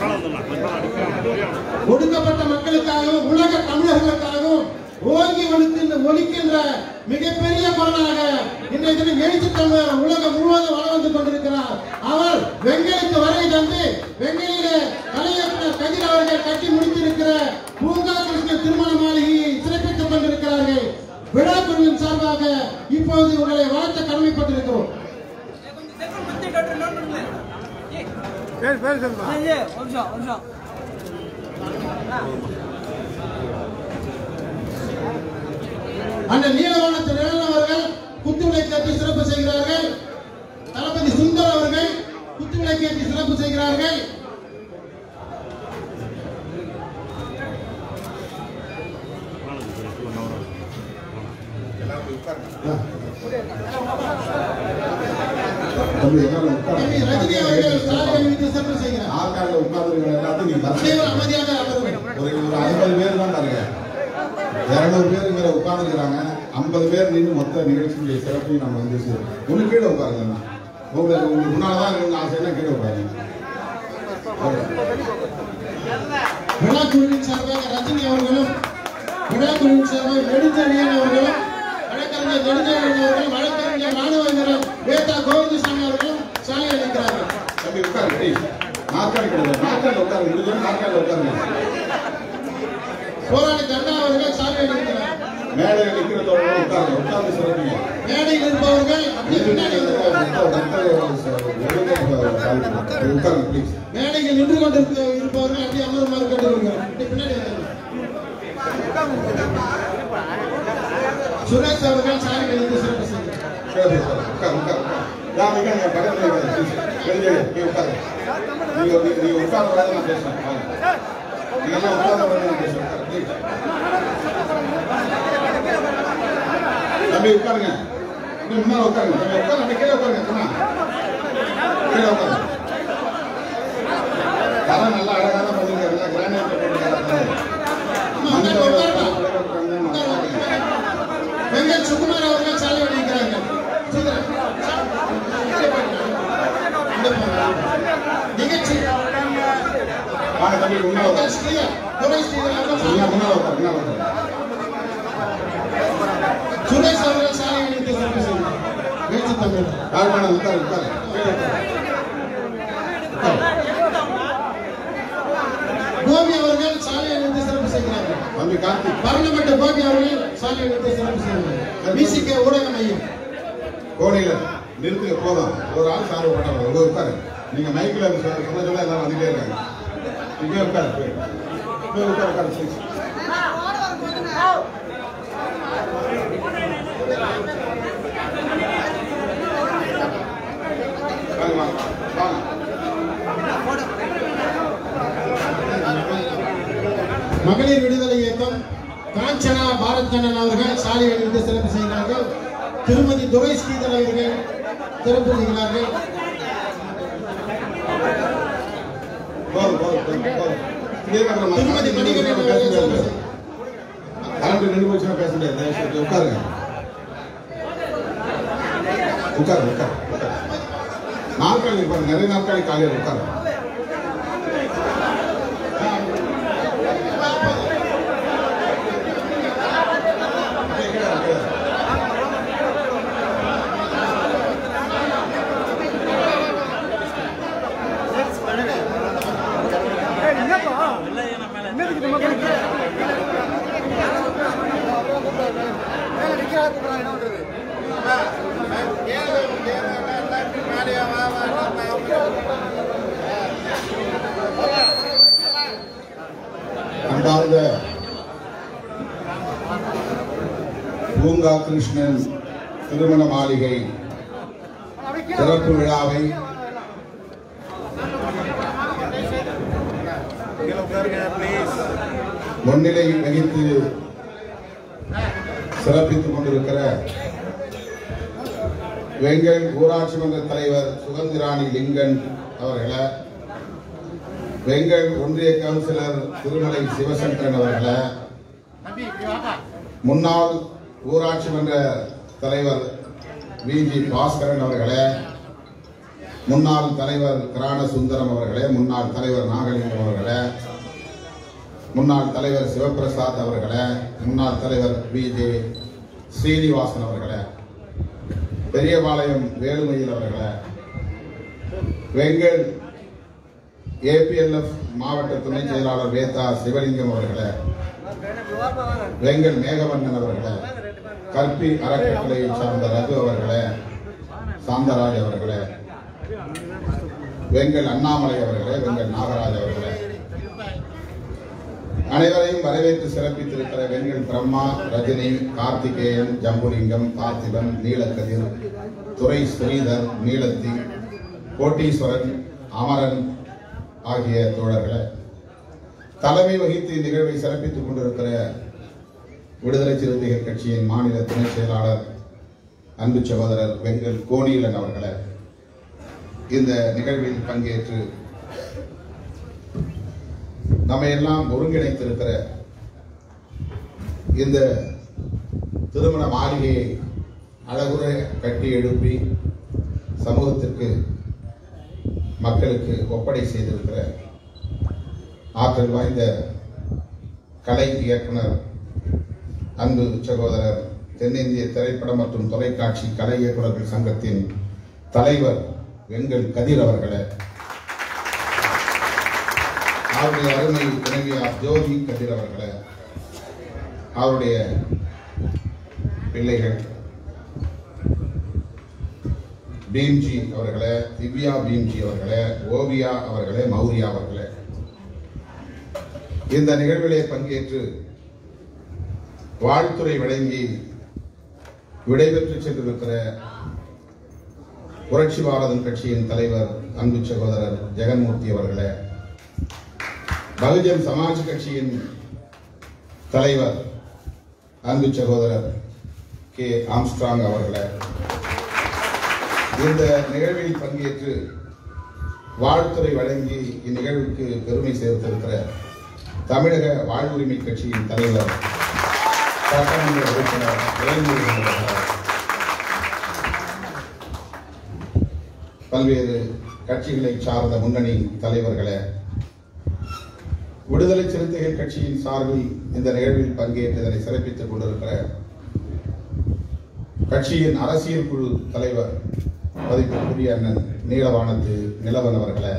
ஒடுக்கப்பட்ட மக்களுக்காகவும் உலக தமிழர்களுக்காகவும் ஓங்கி ஒழிக்கின்ற ஒழிக்கின்ற மிகப்பெரிய குரலாக இன்றைய தினம் எழுச்சி தமிழர் உலகம் முழுவதும் வளம் வந்து கொண்டிருக்கிறார் அவர் வெங்கலுக்கு வருகை தந்து வெங்கலிலே கலையரசர் கதிர் அவர்கள் கட்டி முடித்திருக்கிற பூங்கா கிருஷ்ண திருமண மாளிகையை சிறப்பித்துக் கொண்டிருக்கிறார்கள் விழா குழுவின் சார்பாக இப்போது உங்களை வாழ்த்த கடமைப்பட்டிருக்கிறோம் பேர் பேர் சொல்லுமா ஒரு நிமிஷம் ஒரு நிமிஷம் அந்த நீலவான திரள் அவர்கள் குத்துவிளக்கு ஏற்றி சிறப்பு செய்கிறார்கள் தளபதி சுந்தர் அவர்கள் குத்துவிளக்கு ஏற்றி சிறப்பு செய்கிறார்கள் தம்பி எல்லாரும் தம்பி உட்காருங்க. ரஜினி அவர்கள் சாலை அணிவித்து சிறப்பு செய்கிறார் ஆற்காடுல உட்கார்ந்துருக்கிற எல்லாத்தையும் நீங்க மறந்து- அனைவரும் அமைதியாக அமருங்கள் ஒரு ஒரு ஐம்பது பேர் தான் பாருங்க இருநூறு பேர் மேல உட்கார்ந்துக்கிறாங்க ஐம்பது பேர் நின்று மொத்த நிகழ்ச்சியுடைய சிறப்பையும் நம்ம வந்து சே- ஒண்ணு கீழே உட்காருங்க உங்களுக்கு உங்களுக்கு முன்னாலதான் இருக்கணும்னு ஆசைன்னா கீழே உட்காருங்க விழா குழுவின் சார்பாக ரஜினி அவர்களும் விழா குழுவின் சார்பாக நெடுஞ்செழியன் அவர்களும் வழக்கறிஞர் நெடுஞ்செழியன் அவர்கள் வழக்கறிஞர் ராணுவ வீரர் வேதா கோவிந்தசாமி அவர்களும் சாலை அளிக்கிறார்கள் தம்பி உட்காருங்க ப்ளீஸ் நாற்காலி கிடையாது நாற்காலில் உட்காருங்க முடிஞ்சா நாற்காலில் உட்காருங்க போராளி தண்டா அவர்கள் சாலை அளிக்கிறார் மேலே நிற்கிறதோட உட்காருங்க உட்கார்ந்து சிறப்பீங்க மேடையில் இருப்பவர்கள் அப்படியே பின்னாடி வருவார்கள் உட்காருங்க ப்ளீஸ் மேடையில் நின்று கொண்டிருக்க இருப்பவர்கள் அப்படியே அமருமாறு கேட்டுக்கொள்கிறோம் அப்படியே பின்னாடி வந்துருங்க. சுரேஷ் அவர்கள் சாலை அளித்து சிறப்பு செய்கிறார் சரி, சரி, உட்காரு, உட்காரு, உட்காரு. யார் நிக்க, நீங்க பக்கத்துல இருக்காது, please. தெரிஞ்சது, நீங்க உட்காரு. நீங்க நீங்க- நீங்க உட்கார வராது நான் பேசுறேன் வாங்க. நீங்க எல்லாம் உட்கார வராது நான் பேசுறேன் உட்காரு, please. தம்பி உட்காருங்க நீங்க முன்னால உட்காருங்க தம்பி உட்காரு அப்படியே கீழே உட்காருங்க அண்ணா. கீழே உட்காருங்க தரம் நல்லா அழகான பண்ணிருக்காரு நல்லா கிரானைட் போட்டுருக்காரு அம்மா, உட்காருங்க, உட்காருங்க. வெங்கட் சுகுமார் அவர்கள் சாலை அளிக்கிறார்கள் சீக்கிரம். இங்க போங்க. நிகழ்ச்சி வாங்க தம்பி முன்னால உட்காரு. வெங்கட் ஸ்ரீதர், துரை ஸ்ரீதர் அவர்கள் நீங்க சாலை- முன்னால உட்காரு முன்னால உட்காரு சுரேஷ் அவர்கள் சாலை அளித்து சிறப்பு செய்கிறார் பேச்சு தமிழ் யார் வேணாம் உட்காரு உட்காரு கீழே உட்காரு கோபி அவர்கள் சாலை அளித்து சிறப்பு செய்கிறார்கள் தம்பி கார்த்திக் பரணப்பட்ட கோபி அவர்கள் சாலை அளித்து சிறப்பு செய்கிறார்கள் விசிக ஊடக மையம் கோடையில நிறுத்துங்க போதும் ஒரு ஆள் சார்பு போட்டாங்க உங்க உட்காரு நீங்க மைக்ல சொன்ன சொல்ல எல்லாம் வந்துட்டே இருக்காங்க இங்கே உட்காரு போய். போய் உட்காரு உட்காரு please. வாங்க வாங்க வாங்க மகளிர் விடுதலை இயக்கம் காஞ்சனா பாரத் கண்ணன் அவர்கள் சாலை அணிவித்து சிறப்பு செய்கிறார்கள் திருமதி துரை ஸ்ரீதர் அவர்கள் சிறப்பு செய்கிறார்கள் போதும் போதும் போதும் போதும் இங்கே இருக்கிற மக்கள் திருமதி மணிகண்டன் பேச அவர்கள் சிறப்பு முடியாது. செய்கிறார்கள். கரண்ட் நின்று போச்சுன்னா பேச முடியாது தயவு செய்து உட்காருங்க உட்காருங்க உட்காரு உட்காரு நாற்காலி இருப்பாங்க நிறைய நாற்காலி காலையில் உட்காரு ஏய், என்னப்பா என்னதுக்கு இந்த மாதிரி பண்ணிட்டு? மேல நிக்கிற ஆளை கூப்பிடுறான், என்ன பண்றது? அன்பார்ந்த பூங்கா கிருஷ்ணன் திருமண மாளிகை சிறப்பு விழாவை முன்னிலை வகித்து சிறப்பித்துக் கொண்டிருக்கிற வெங்கல் ஊராட்சி மன்ற தலைவர் சுகந்திராணி லிங்கன் அவர்களை வெங்கல் ஒன்றிய கவுன்சிலர் திருமலை சிவசங்கரன் அவர்களை முன்னாள் ஊராட்சி மன்ற தலைவர் வி ஜி பாஸ்கரன் அவர்களே முன்னாள் தலைவர் கிராண சுந்தரம் அவர்களே முன்னாள் தலைவர் நாகலிங்கம் அவர்களே முன்னாள் தலைவர் சிவபிரசாத் அவர்களே முன்னாள் தலைவர் வி ஜே ஸ்ரீனிவாசன் அவர்களே பெரியபாளையம் வேலுமயில் அவர்களே வெங்கல் ஏபிஎல்எஃப் மாவட்ட துணை செயலாளர் வேதா சிவலிங்கம் அவர்களே வெங்கல் மேகவண்ணன் அவர்களே கற்பி அறக்கட்டளையை சார்ந்த ரகு அவர்களே சாந்தராஜ் அவர்களே வெங்கல் அண்ணாமலை அவர்களே வெங்கல் நாகராஜ் அவர்களே அனைவரையும் வரவேற்று சிறப்பித்திருக்கிற வெங்கல் பிரம்மா ரஜினி கார்த்திகேயன் ஜம்புலிங்கம் பார்த்திபன் நீலக்கதிர் துரை ஸ்ரீதர் நீலத்தி கோட்டீஸ்வரன் அமரன் ஆகிய தோழர்களே தலைமை வகித்து இந்நிகழ்வை சிறப்பித்துக் கொண்டிருக்கிற விடுதலை சிறுத்தைகள் கட்சியின் மாநில துணை செயலாளர் அன்பு சகோதரர் வெங்கல் கோணிலன் அவர்களே இந்த நிகழ்வில் பங்கேற்று நம்மை எல்லாம் ஒருங்கிணைத்திருக்கிற இந்த திருமண மாளிகையை அழகுற கட்டி எழுப்பி சமூகத்திற்கு மக்களுக்கு ஒப்படை செய்திருக்கிற ஆற்றல் வாய்ந்த கலை இயக்குனர் அன்பு சகோதரர் தென்னிந்திய திரைப்படம் மற்றும் தொலைக்காட்சி கலை இயக்குநர்கள் சங்கத்தின் தலைவர் வெங்கல் கதிர் அவர்களே அவருடைய அருமை துணைவியார் ஜோதி கதிர் அவர்களே அவருடைய பிள்ளைகள் பீம்ஜி அவர்களே திவ்யா பீம்ஜி அவர்களே ஓவியா அவர்களே மௌரியா அவர்களே இந்த நிகழ்விலே பங்கேற்று வாழ்த்துறை வழங்கி விடைபெற்று சென்றிருக்கிற புரட்சி பாரதம் கட்சியின் தலைவர் அன்பு சகோதரர் ஜெகன்மூர்த்தி அவர்களே பகுஜன் சமாஜ் கட்சியின் தலைவர் அன்பு சகோதரர் கே ஆம்ஸ்ட்ராங் அவர்களே இந்த நிகழ்வில் பங்கேற்று வாழ்த்துறை வழங்கி இந்நிகழ்வுக்கு பெருமை சேர்த்திருக்கிற தமிழக வாழ்வுரிமை கட்சியின் தலைவர் சட்டமன்ற உறுப்பினர் வேல்முருகன் அவர்களே பல்வேறு கட்சிகளை சார்ந்த முன்னணி தலைவர்களே விடுதலை சிறுத்தைகள் கட்சியின் சார்பில் இந்த நிகழ்வில் பங்கேற்று இதனை சிறப்பித்துக் கொண்டிருக்கிற கட்சியின் அரசியல் குழு தலைவர் மதிப்பிற்குரிய அண்ணன் நீலவானத்து நிலவன் அவர்களே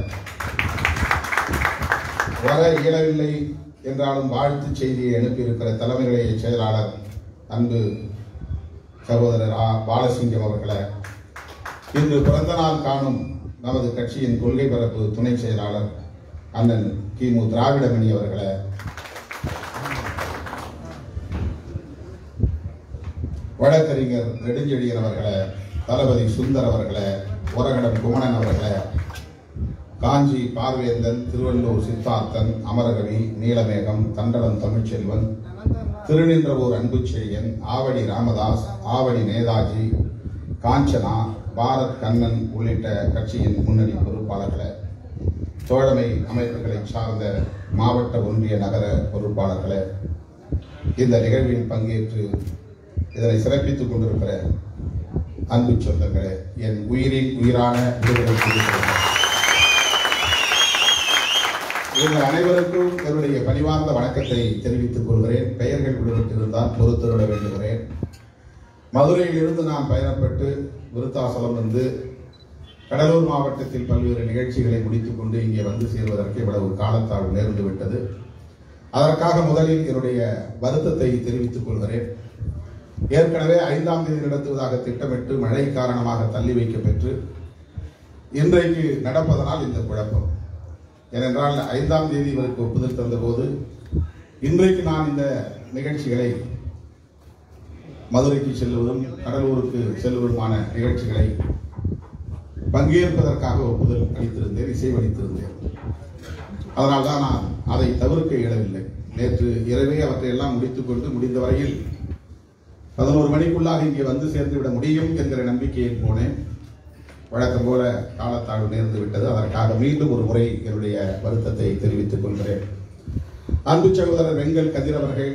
வர இயலவில்லை என்றாலும் வாழ்த்து செய்தியை அனுப்பியிருக்கிற தலைமை நிலைய செயலாளர் அன்பு சகோதரர் ஆ பாலசிங்கம் அவர்களே இன்று பிறந்த நாள் காணும் நமது கட்சியின் கொள்கை பரப்பு துணை செயலாளர் அண்ணன் கிமு திராவிடமணி அவர்களே வழக்கறிஞர் நெடுஞ்செழியன் அவர்களே தளபதி சுந்தர் அவர்களே உரகடம் குமணன் அவர்களே காஞ்சி பார்வேந்தன் திருவள்ளூர் சித்தார்த்தன் அமரகவி நீலமேகம் தண்டலம் தமிழ்ச்செல்வன் திருநின்றவூர் அன்புச்செழியன் ஆவடி ராமதாஸ் ஆவடி நேதாஜி காஞ்சனா பாரத் கண்ணன் உள்ளிட்ட கட்சியின் முன்னணி பொறுப்பாளர்களே தோழமை அமைப்புகளை சார்ந்த மாவட்ட ஒன்றிய நகர பொறுப்பாளர்களே இந்த நிகழ்வில் பங்கேற்று இதனை சிறப்பித்துக் கொண்டிருக்கிற அன்பு சொந்தங்களே என் உயிரின் உயிரான விடுதலை சிறுத்தைகளே. உங்கள் அனைவருக்கும் என்னுடைய பணிவார்ந்த வணக்கத்தை தெரிவித்துக் கொள்கிறேன் பெயர்கள் விடுபட்டிருந்தால் பொறுத்துவிட வேண்டுகிறேன் மதுரையில் இருந்து நான் பயணப்பட்டு விருத்தாசலம் வந்து கடலூர் மாவட்டத்தில் பல்வேறு நிகழ்ச்சிகளை முடித்துக் கொண்டு இங்கே வந்து சேர்வதற்கு இவ்வளவு காலத்தாழ்வு நேர்ந்து விட்டது அதற்காக முதலில் என்னுடைய வருத்தத்தை தெரிவித்துக் கொள்கிறேன் ஏற்கனவே ஐந்தாம் தேதி நடத்துவதாக திட்டமிட்டு மழை காரணமாக தள்ளி வைக்கப்பெற்று இன்றைக்கு நடப்பதனால் இந்த குழப்பம் ஏனென்றால் ஐந்தாம் தேதி இவருக்கு ஒப்புதல் தந்தபோது இன்றைக்கு நான் இந்த நிகழ்ச்சிகளை மதுரைக்கு செல்வதும் கடலூருக்கு செல்வதுமான நிகழ்ச்சிகளை பங்கேற்பதற்காக ஒப்புதல் அளித்திருந்தேன் இசைவளித்திருந்தேன் அதனால்தான் நான் அதை தவிர்க்க இயலவில்லை நேற்று இரவே அவற்றை எல்லாம் முடித்துக்கொண்டு முடிந்த வரையில் பதினோரு மணிக்குள்ளாக இங்கே வந்து சேர்ந்து விட முடியும் என்கிற நம்பிக்கையில் போனேன் வழக்கம் போல காலத்தாழ்வு நேர்ந்து விட்டது அதற்காக மீண்டும் ஒரு முறை என்னுடைய வருத்தத்தை தெரிவித்துக் கொள்கிறேன் அன்பு சகோதரர் வெங்கல் கதிர் அவர்கள்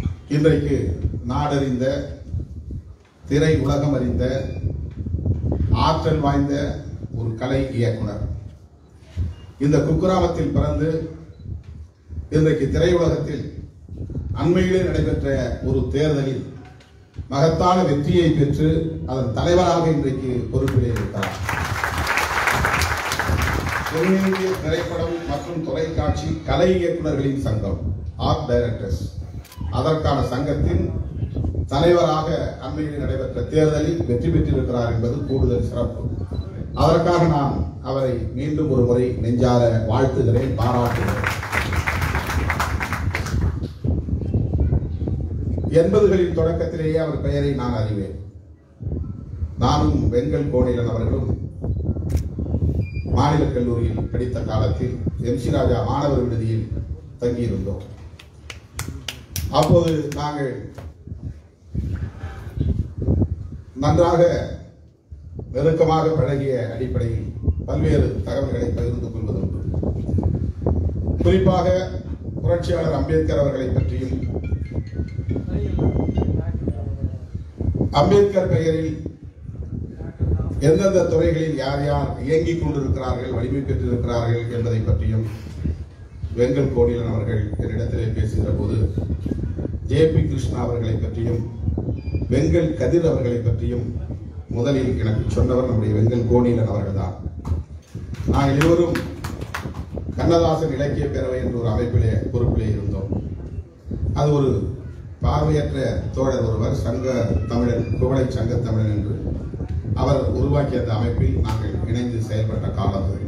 இன்றைக்கு நாடறிந்த திரை உலகம் அறிந்த ஆற்றல் வாய்ந்த ஒரு கலை இயக்குனர் இந்த குக்கிராமத்தில் பிறந்து இன்றைக்கு திரையுலகத்தில் அண்மையிலே நடைபெற்ற ஒரு தேர்தலில் மகத்தான வெற்றியை பெற்று அதன் தலைவராக இன்றைக்கு பொறுப்பிலே இருக்கிறார் தென்னிந்திய திரைப்படம் மற்றும் தொலைக்காட்சி கலை இயக்குனர்களின் சங்கம் ஆர்ட் டைரக்டர்ஸ் அதற்கான சங்கத்தின் தலைவராக அண்மையில் நடைபெற்ற தேர்தலில் வெற்றி பெற்றிருக்கிறார் என்பது கூடுதல் சிறப்பு அதற்காக நான் அவரை மீண்டும் ஒரு முறை நெஞ்சார வாழ்த்துகிறேன் பாராட்டுகிறேன் எண்பதுகளின் தொடக்கத்திலேயே அவர் பெயரை நான் அறிவேன் நானும் வெங்கல் கோணிலன் அவர்களும் மாநில கல்லூரியில் படித்த காலத்தில் எம் சி ராஜா மாணவர் விடுதியில் தங்கியிருந்தோம் அப்போது நாங்கள் நன்றாக நெருக்கமாக பழகிய அடிப்படையில் பல்வேறு தகவல்களை பகிர்ந்து கொள்வதுண்டு குறிப்பாக புரட்சியாளர் அம்பேத்கர் அவர்களை பற்றியும் அம்பேத்கர் பெயரில் எந்தெந்த துறைகளில் யார் யார் இயங்கிக் கொண்டிருக்கிறார்கள் வலிமை பெற்றிருக்கிறார்கள் என்பதை பற்றியும் வெங்கல் கோடிலன் அவர்கள் என்னிடத்திலே பேசுகிற போது ஜே பி கிருஷ்ணா அவர்களை பற்றியும் வெங்கல் கதிர் அவர்களை பற்றியும் முதலில் எனக்கு சொன்னவர் நம்முடைய வெங்கல் கோடிலன் அவர்கள்தான் நாங்கள் இருவரும் கண்ணதாசன் இலக்கிய பேரவை என்ற ஒரு அமைப்பிலே பொறுப்பிலே இருந்தோம் அது ஒரு பார்வையற்ற தோழர் ஒருவர் சங்க தமிழன் குவளை சங்க தமிழன் என்று அவர் உருவாக்கிய அந்த அமைப்பில் நாங்கள் இணைந்து செயல்பட்ட காலம் அது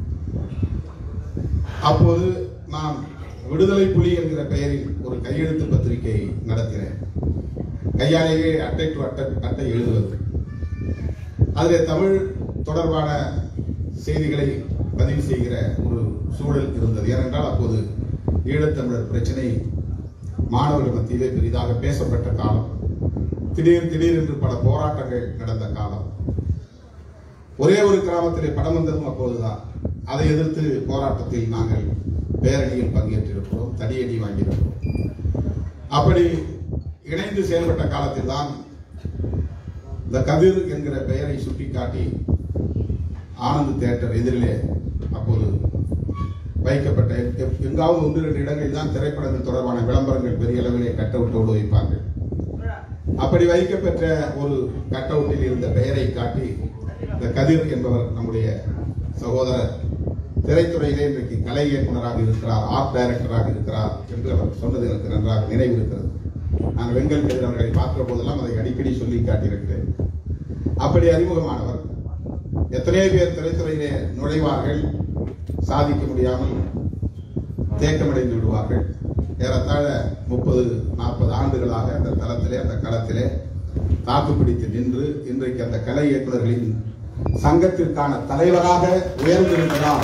அப்போது நான் விடுதலை புலி என்கிற பெயரில் ஒரு கையெழுத்து பத்திரிகை நடத்தினேன் கையாலேயே அட்டை டு அட்டை அட்டை எழுதுவது அதிலே தமிழ் தொடர்பான செய்திகளை பதிவு செய்கிற ஒரு சூழல் இருந்தது ஏனென்றால் அப்போது ஈழத்தமிழர் பிரச்சனை மாணவர்கள் மத்தியிலே பெரிதாக பேசப்பட்ட காலம் திடீர் திடீர் என்று பல போராட்டங்கள் நடந்த காலம் ஒரே ஒரு கிராமத்திலே படம் வந்ததும் அப்போதுதான் அதை எதிர்த்து போராட்டத்தில் நாங்கள் பேரணியில் பங்கேற்றிருக்கிறோம் தடியடி வாங்கியிருக்கிறோம் அப்படி இணைந்து செயல்பட்ட காலத்தில் தான் இந்த கதிர் என்கிற பெயரை சுட்டிக்காட்டி ஆனந்த் தியேட்டர் எதிரிலே அப்போது வைக்கப்பட்ட எ- எங்காவது ஒன்று இரண்டு இடங்களில் தான் திரைப்படங்கள் தொடர்பான விளம்பரங்கள் பெரிய அளவிலே கட் அவுட்டோடு வைப்பார்கள் அப்படி வைக்கப்பெற்ற ஒரு கட் அவுட்டில் இருந்த பெயரை காட்டி இந்த கதிர் என்பவர் நம்முடைய சகோதரர் திரைத்துறையிலே இன்றைக்கு கலை இயக்குனராக இருக்கிறார் ஆர்ட் டைரக்டராக இருக்கிறார் என்று அவர் சொன்னது எனக்கு நன்றாக நினைவு இருக்கிறது நான் வெங்கல் கதிர் அவர்களை பார்க்கிற போதெல்லாம் அதை அடிக்கடி சொல்லி காட்டியிருக்கிறேன் அப்படி அறிமுகமானவர் எத்தனையோ பேர் திரைத்துறையிலே நுழைவார்கள் சாதிக்க முடியாமல் தேக்கமடைந்து விடுவார்கள் ஏறத்தாழ முப்பது நாற்பது ஆண்டுகளாக அந்த தளத்திலே அந்த களத்திலே தாக்குப்பிடித்து நின்று இன்றைக்கு அந்த கலை இயக்குநர்களின் சங்கத்திற்கான தலைவராக உயர்ந்திருக்கிறார்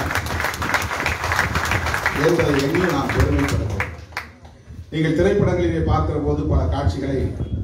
என்பதை எண்ணி நாம் பெருமைப்படுகிறோம் நீங்கள் திரைப்படங்களிலே பார்க்கிற போது பல காட்சிகளை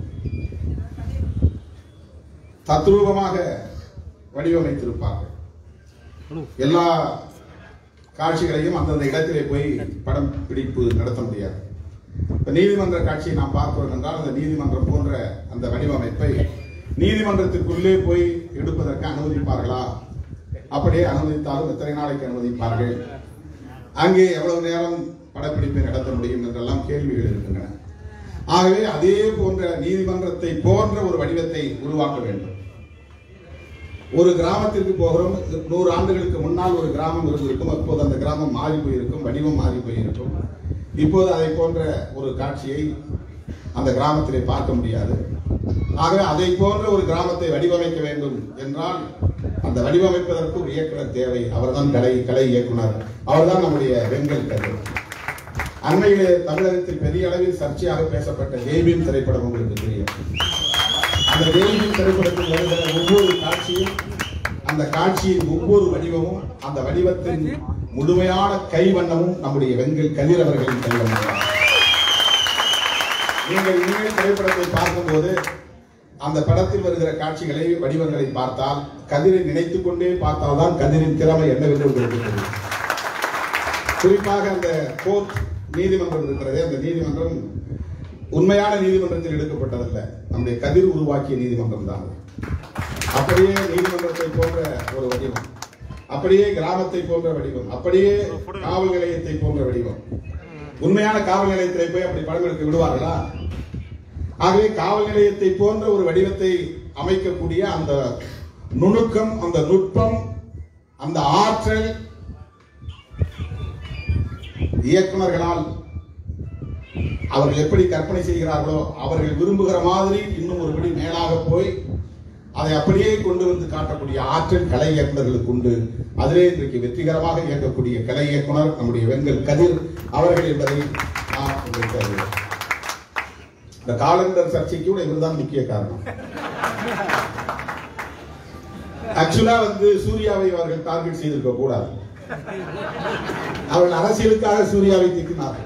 தத்ரூபமாக வடிவமைத்திருப்பார்கள் எல்லா காட்சிகளையும் அந்தந்த இடத்திலே போய் படம் பிடிப்பு நடத்த முடியாது இப்ப நீதிமன்ற காட்சியை நாம் பார்க்கிறோம் என்றால் அந்த நீதிமன்றம் போன்ற அந்த வடிவமைப்பை நீதிமன்றத்திற்குள்ளே போய் எடுப்பதற்கு அனுமதிப்பார்களா அப்படியே அனுமதித்தாலும் எத்தனை நாளைக்கு அனுமதிப்பார்கள் அங்கே எவ்வளவு நேரம் படப்பிடிப்பை நடத்த முடியும் என்றெல்லாம் கேள்விகள் இருக்கின்றன ஆகவே அதே போன்ற நீதிமன்றத்தை போன்ற ஒரு வடிவத்தை உருவாக்க வேண்டும் ஒரு கிராமத்திற்கு போகிறோம் நூறு ஆண்டுகளுக்கு முன்னால் ஒரு கிராமம் இருந்திருக்கும் அப்போது அந்த கிராமம் மாறி போயிருக்கும் வடிவம் மாறி போயிருக்கும் இப்போது அதை போன்ற ஒரு காட்சியை அந்த கிராமத்திலே பார்க்க முடியாது ஆகவே அதை போன்ற ஒரு கிராமத்தை வடிவமைக்க வேண்டும் என்றால் அந்த வடிவமைப்பதற்கு ஒரு இயக்குனர் தேவை அவர்தான் கலை கலை இயக்குனர் அவர்தான் நம்முடைய வெங்கல் கதிர் அண்மையிலே தமிழகத்தில் பெரிய அளவில் சர்ச்சையாக பேசப்பட்ட ஜெய்பீம் திரைப்படம் உங்களுக்கு தெரியும் அந்த ஜெய்பீம் திரைப்படத்தில் வருகிற ஒவ்வொரு காட்சியும் அந்த காட்சியின் ஒவ்வொரு வடிவமும் அந்த வடிவத்தின் முழுமையான கைவண்ணமும் நம்முடைய வெங்கல் கதிர் அவர்களின் கைவண்ணம் நீங்கள் இனிமேல் திரைப்படத்தை பார்க்கும்போது அந்த படத்தில் வருகிற காட்சிகளை வடிவங்களை பார்த்தால் கதிரை நினைத்துக் கொண்டே பார்த்தால்தான் கதிரின் திறமை என்னவென்று உங்களுக்கு தெரியும் குறிப்பாக அந்த கோர்ட் நீதிமன்றம் இருக்கிறதே அந்த நீதிமன்றம் உண்மையான நீதிமன்றத்தில் எடுக்கப்பட்டதல்ல நம்முடைய கதிர் உருவாக்கிய நீதிமன்றம் தான் அப்படியே நீதிமன்றத்தை போன்ற ஒரு வடிவம் அப்படியே கிராமத்தை போன்ற வடிவம் அப்படியே காவல் நிலையத்தை போன்ற வடிவம் உண்மையான காவல் நிலையத்திலே போய் அப்படி படம் எடுக்க விடுவார்களா ஆகவே காவல் நிலையத்தை போன்ற ஒரு வடிவத்தை அமைக்கக்கூடிய அந்த நுணுக்கம் அந்த நுட்பம் அந்த ஆற்றல் இயக்குனர்களால் அவர்கள் எப்படி கற்பனை செய்கிறார்களோ அவர்கள் விரும்புகிற மாதிரி இன்னும் ஒருபடி மேலாக போய் அதை அப்படியே கொண்டு வந்து காட்டக்கூடிய ஆற்றல் கலை இயக்குனர்களுக்கு உண்டு அதிலே இன்றைக்கு வெற்றிகரமாக இயக்கக்கூடிய கலை இயக்குனர் நம்முடைய வெங்கல் கதிர் அவர்கள் என்பதை நான் உங்களுக்கு அறிவிக்கிறேன். இந்த காலண்டர் சர்ச்சைக்கு கூட இவர்தான் முக்கிய காரணம் ஆக்சுவலா வந்து சூர்யாவை அவர்கள் டார்கெட் செய்திருக்க கூடாது அவர்கள் அரசியலுக்காக சூர்யாவை திட்டினார்கள்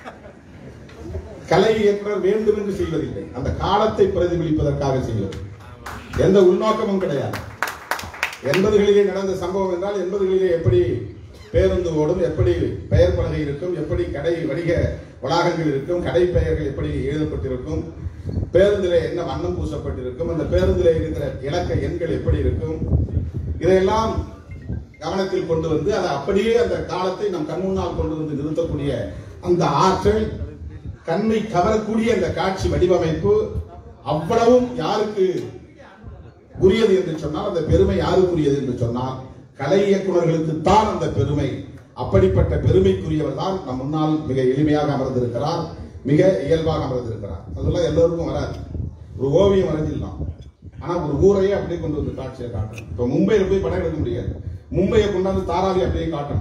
கலை இயக்குனர் வேண்டும் என்று செய்வதில்லை அந்த காலத்தை பிரதிபலிப்பதற்காக செய்வது எந்த உள்நோக்கமும் கிடையாது எண்பதுகளிலே நடந்த சம்பவம் என்றால் எண்பதுகளிலே எப்படி பேருந்து ஓடும் எப்படி பெயர் பலகை இருக்கும் எப்படி கடை வணிக வளாகங்கள் இருக்கும் கடை பெயர்கள் எப்படி எழுதப்பட்டிருக்கும் பேருந்திலே என்ன வண்ணம் பூசப்பட்டிருக்கும் அந்த பேருந்திலே இருக்கிற இலக்க எண்கள் எப்படி இருக்கும் இதையெல்லாம் கவனத்தில் கொண்டு வந்து அதை அப்படியே அந்த காலத்தை நம் கண் முன்னால் கொண்டு வந்து நிறுத்தக்கூடிய அந்த ஆற்றல் கண்ணை கவரக்கூடிய அந்த காட்சி வடிவமைப்பு அவ்வளவும் யாருக்கு உரியது என்று சொன்னால் அந்த பெருமை யாருக்குரியது என்று சொன்னால் கலை இயக்குனர்களுக்கு தான் அந்த பெருமை அப்படிப்பட்ட பெருமைக்குரியவர் தான் நம் முன்னால் மிக எளிமையாக அமர்ந்திருக்கிறார் மிக இயல்பாக அமர்ந்திருக்கிறார் அதெல்லாம் எல்லோருக்கும் வராது ஒரு ஓவியம் வரைஞ்சிடலாம் ஆனா ஒரு ஊரையே அப்படியே கொண்டு வந்து காட்சியை காட்டணும் இப்ப மும்பையில போய் படம் எடுக்க முடியாது மும்பையை கொண்டாந்து தாராவி அப்படியே காட்டணும்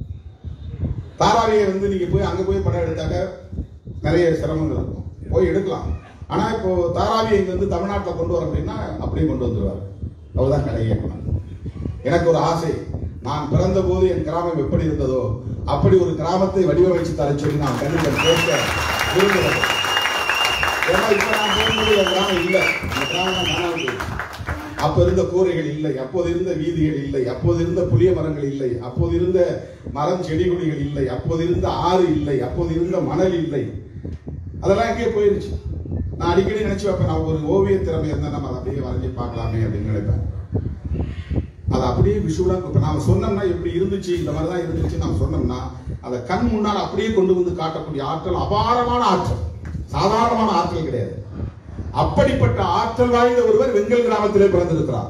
தாராவியை வந்து நீங்க போய் அங்க போய் படம் எடுத்தாக்க நிறைய சிரமங்கள் இருக்கும் போய் எடுக்கலாம் ஆனா இப்போ தாராவியை இங்க வந்து தமிழ்நாட்டில் கொண்டு வர அப்படின்னா அப்படியே கொண்டு வந்துருவாரு அவர்தான் கலை இயக்குனர் எனக்கு ஒரு ஆசை நான் பிறந்த போது என் கிராமம் எப்படி இருந்ததோ அப்படி ஒரு கிராமத்தை வடிவமைச்சு தர சொல்லி நான் கண்டிப்பாக கேட்க விரும்புகிறேன் ஏன்னா இப்ப நான் போகும்போது என் கிராமம் இல்லை அந்த கிராமம் நான் காணாம போயிடுச்சு. அப்ப இருந்த கூரைகள் இல்லை அப்போது இருந்த வீதிகள் இல்லை அப்போது இருந்த புளிய மரங்கள் இல்லை அப்போது இருந்த மரம் செடி கொடிகள் இல்லை அப்போது இருந்த ஆறு இல்லை அப்போது இருந்த மணல் இல்லை அதெல்லாம் எங்கேயே போயிருச்சு நான் அடிக்கடி நினைச்சு வைப்பேன் நான் ஒரு ஓவிய திறமை இருந்தா நம்ம அதை அப்படியே வரைஞ்சி பார்க்கலாமே அப்படின்னு நினைப்பேன் அதை அப்படியே விஷுவலா இப்ப நாம சொன்னோம்னா எப்படி இருந்துச்சு இந்த மாதிரி தான் இருந்துச்சு நம்ம சொன்னோம்னா அதை கண் முன்னால் அப்படியே கொண்டு வந்து காட்டக்கூடிய ஆற்றல் அபாரமான ஆற்றல் சாதாரணமான ஆற்றல் கிடையாது அப்படிப்பட்ட ஆற்றல் வாய்ந்த ஒருவர் வெங்கல் கிராமத்திலே பிறந்திருக்கிறார்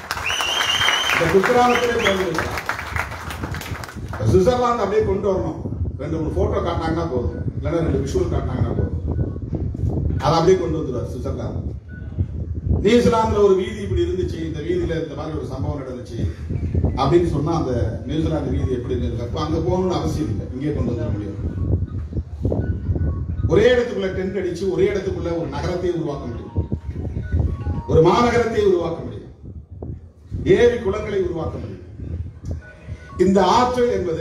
இந்த குக்கிராமத்திலே பிறந்திருக்கிறார் இப்ப சுவிட்சர்லாந்து அப்படியே கொண்டு வரணும் ரெண்டு மூணு போட்டோ காட்டினாங்கன்னா போதும் இல்லைன்னா ரெண்டு விஷுவல் காட்டினாங்கன்னா போதும் அதை அப்படியே கொண்டு வந்துடுவார் சுவிட்சர்லாந்து நியூசிலாந்துல ஒரு வீதி இப்படி இருந்துச்சு இந்த வீதியில இந்த மாதிரி ஒரு சம்பவம் நடந்துச்சு அப்படின்னு சொன்னா அந்த நியூசிலாந்து வீதி எப்படி இருந்தது அப்ப அங்க போகணும்னு அவசியம் இல்லை இங்கே கொண்டு வந்துட முடியும் ஒரே இடத்துக்குள்ள டென்ட் அடிச்சு ஒரே இடத்துக்குள்ள ஒரு நகரத்தை உருவாக்க முடியும் ஒரு மாநகரத்தை உருவாக்க முடியும் ஏரி குளங்களை உருவாக்க முடியும் இந்த ஆற்றல் என்பது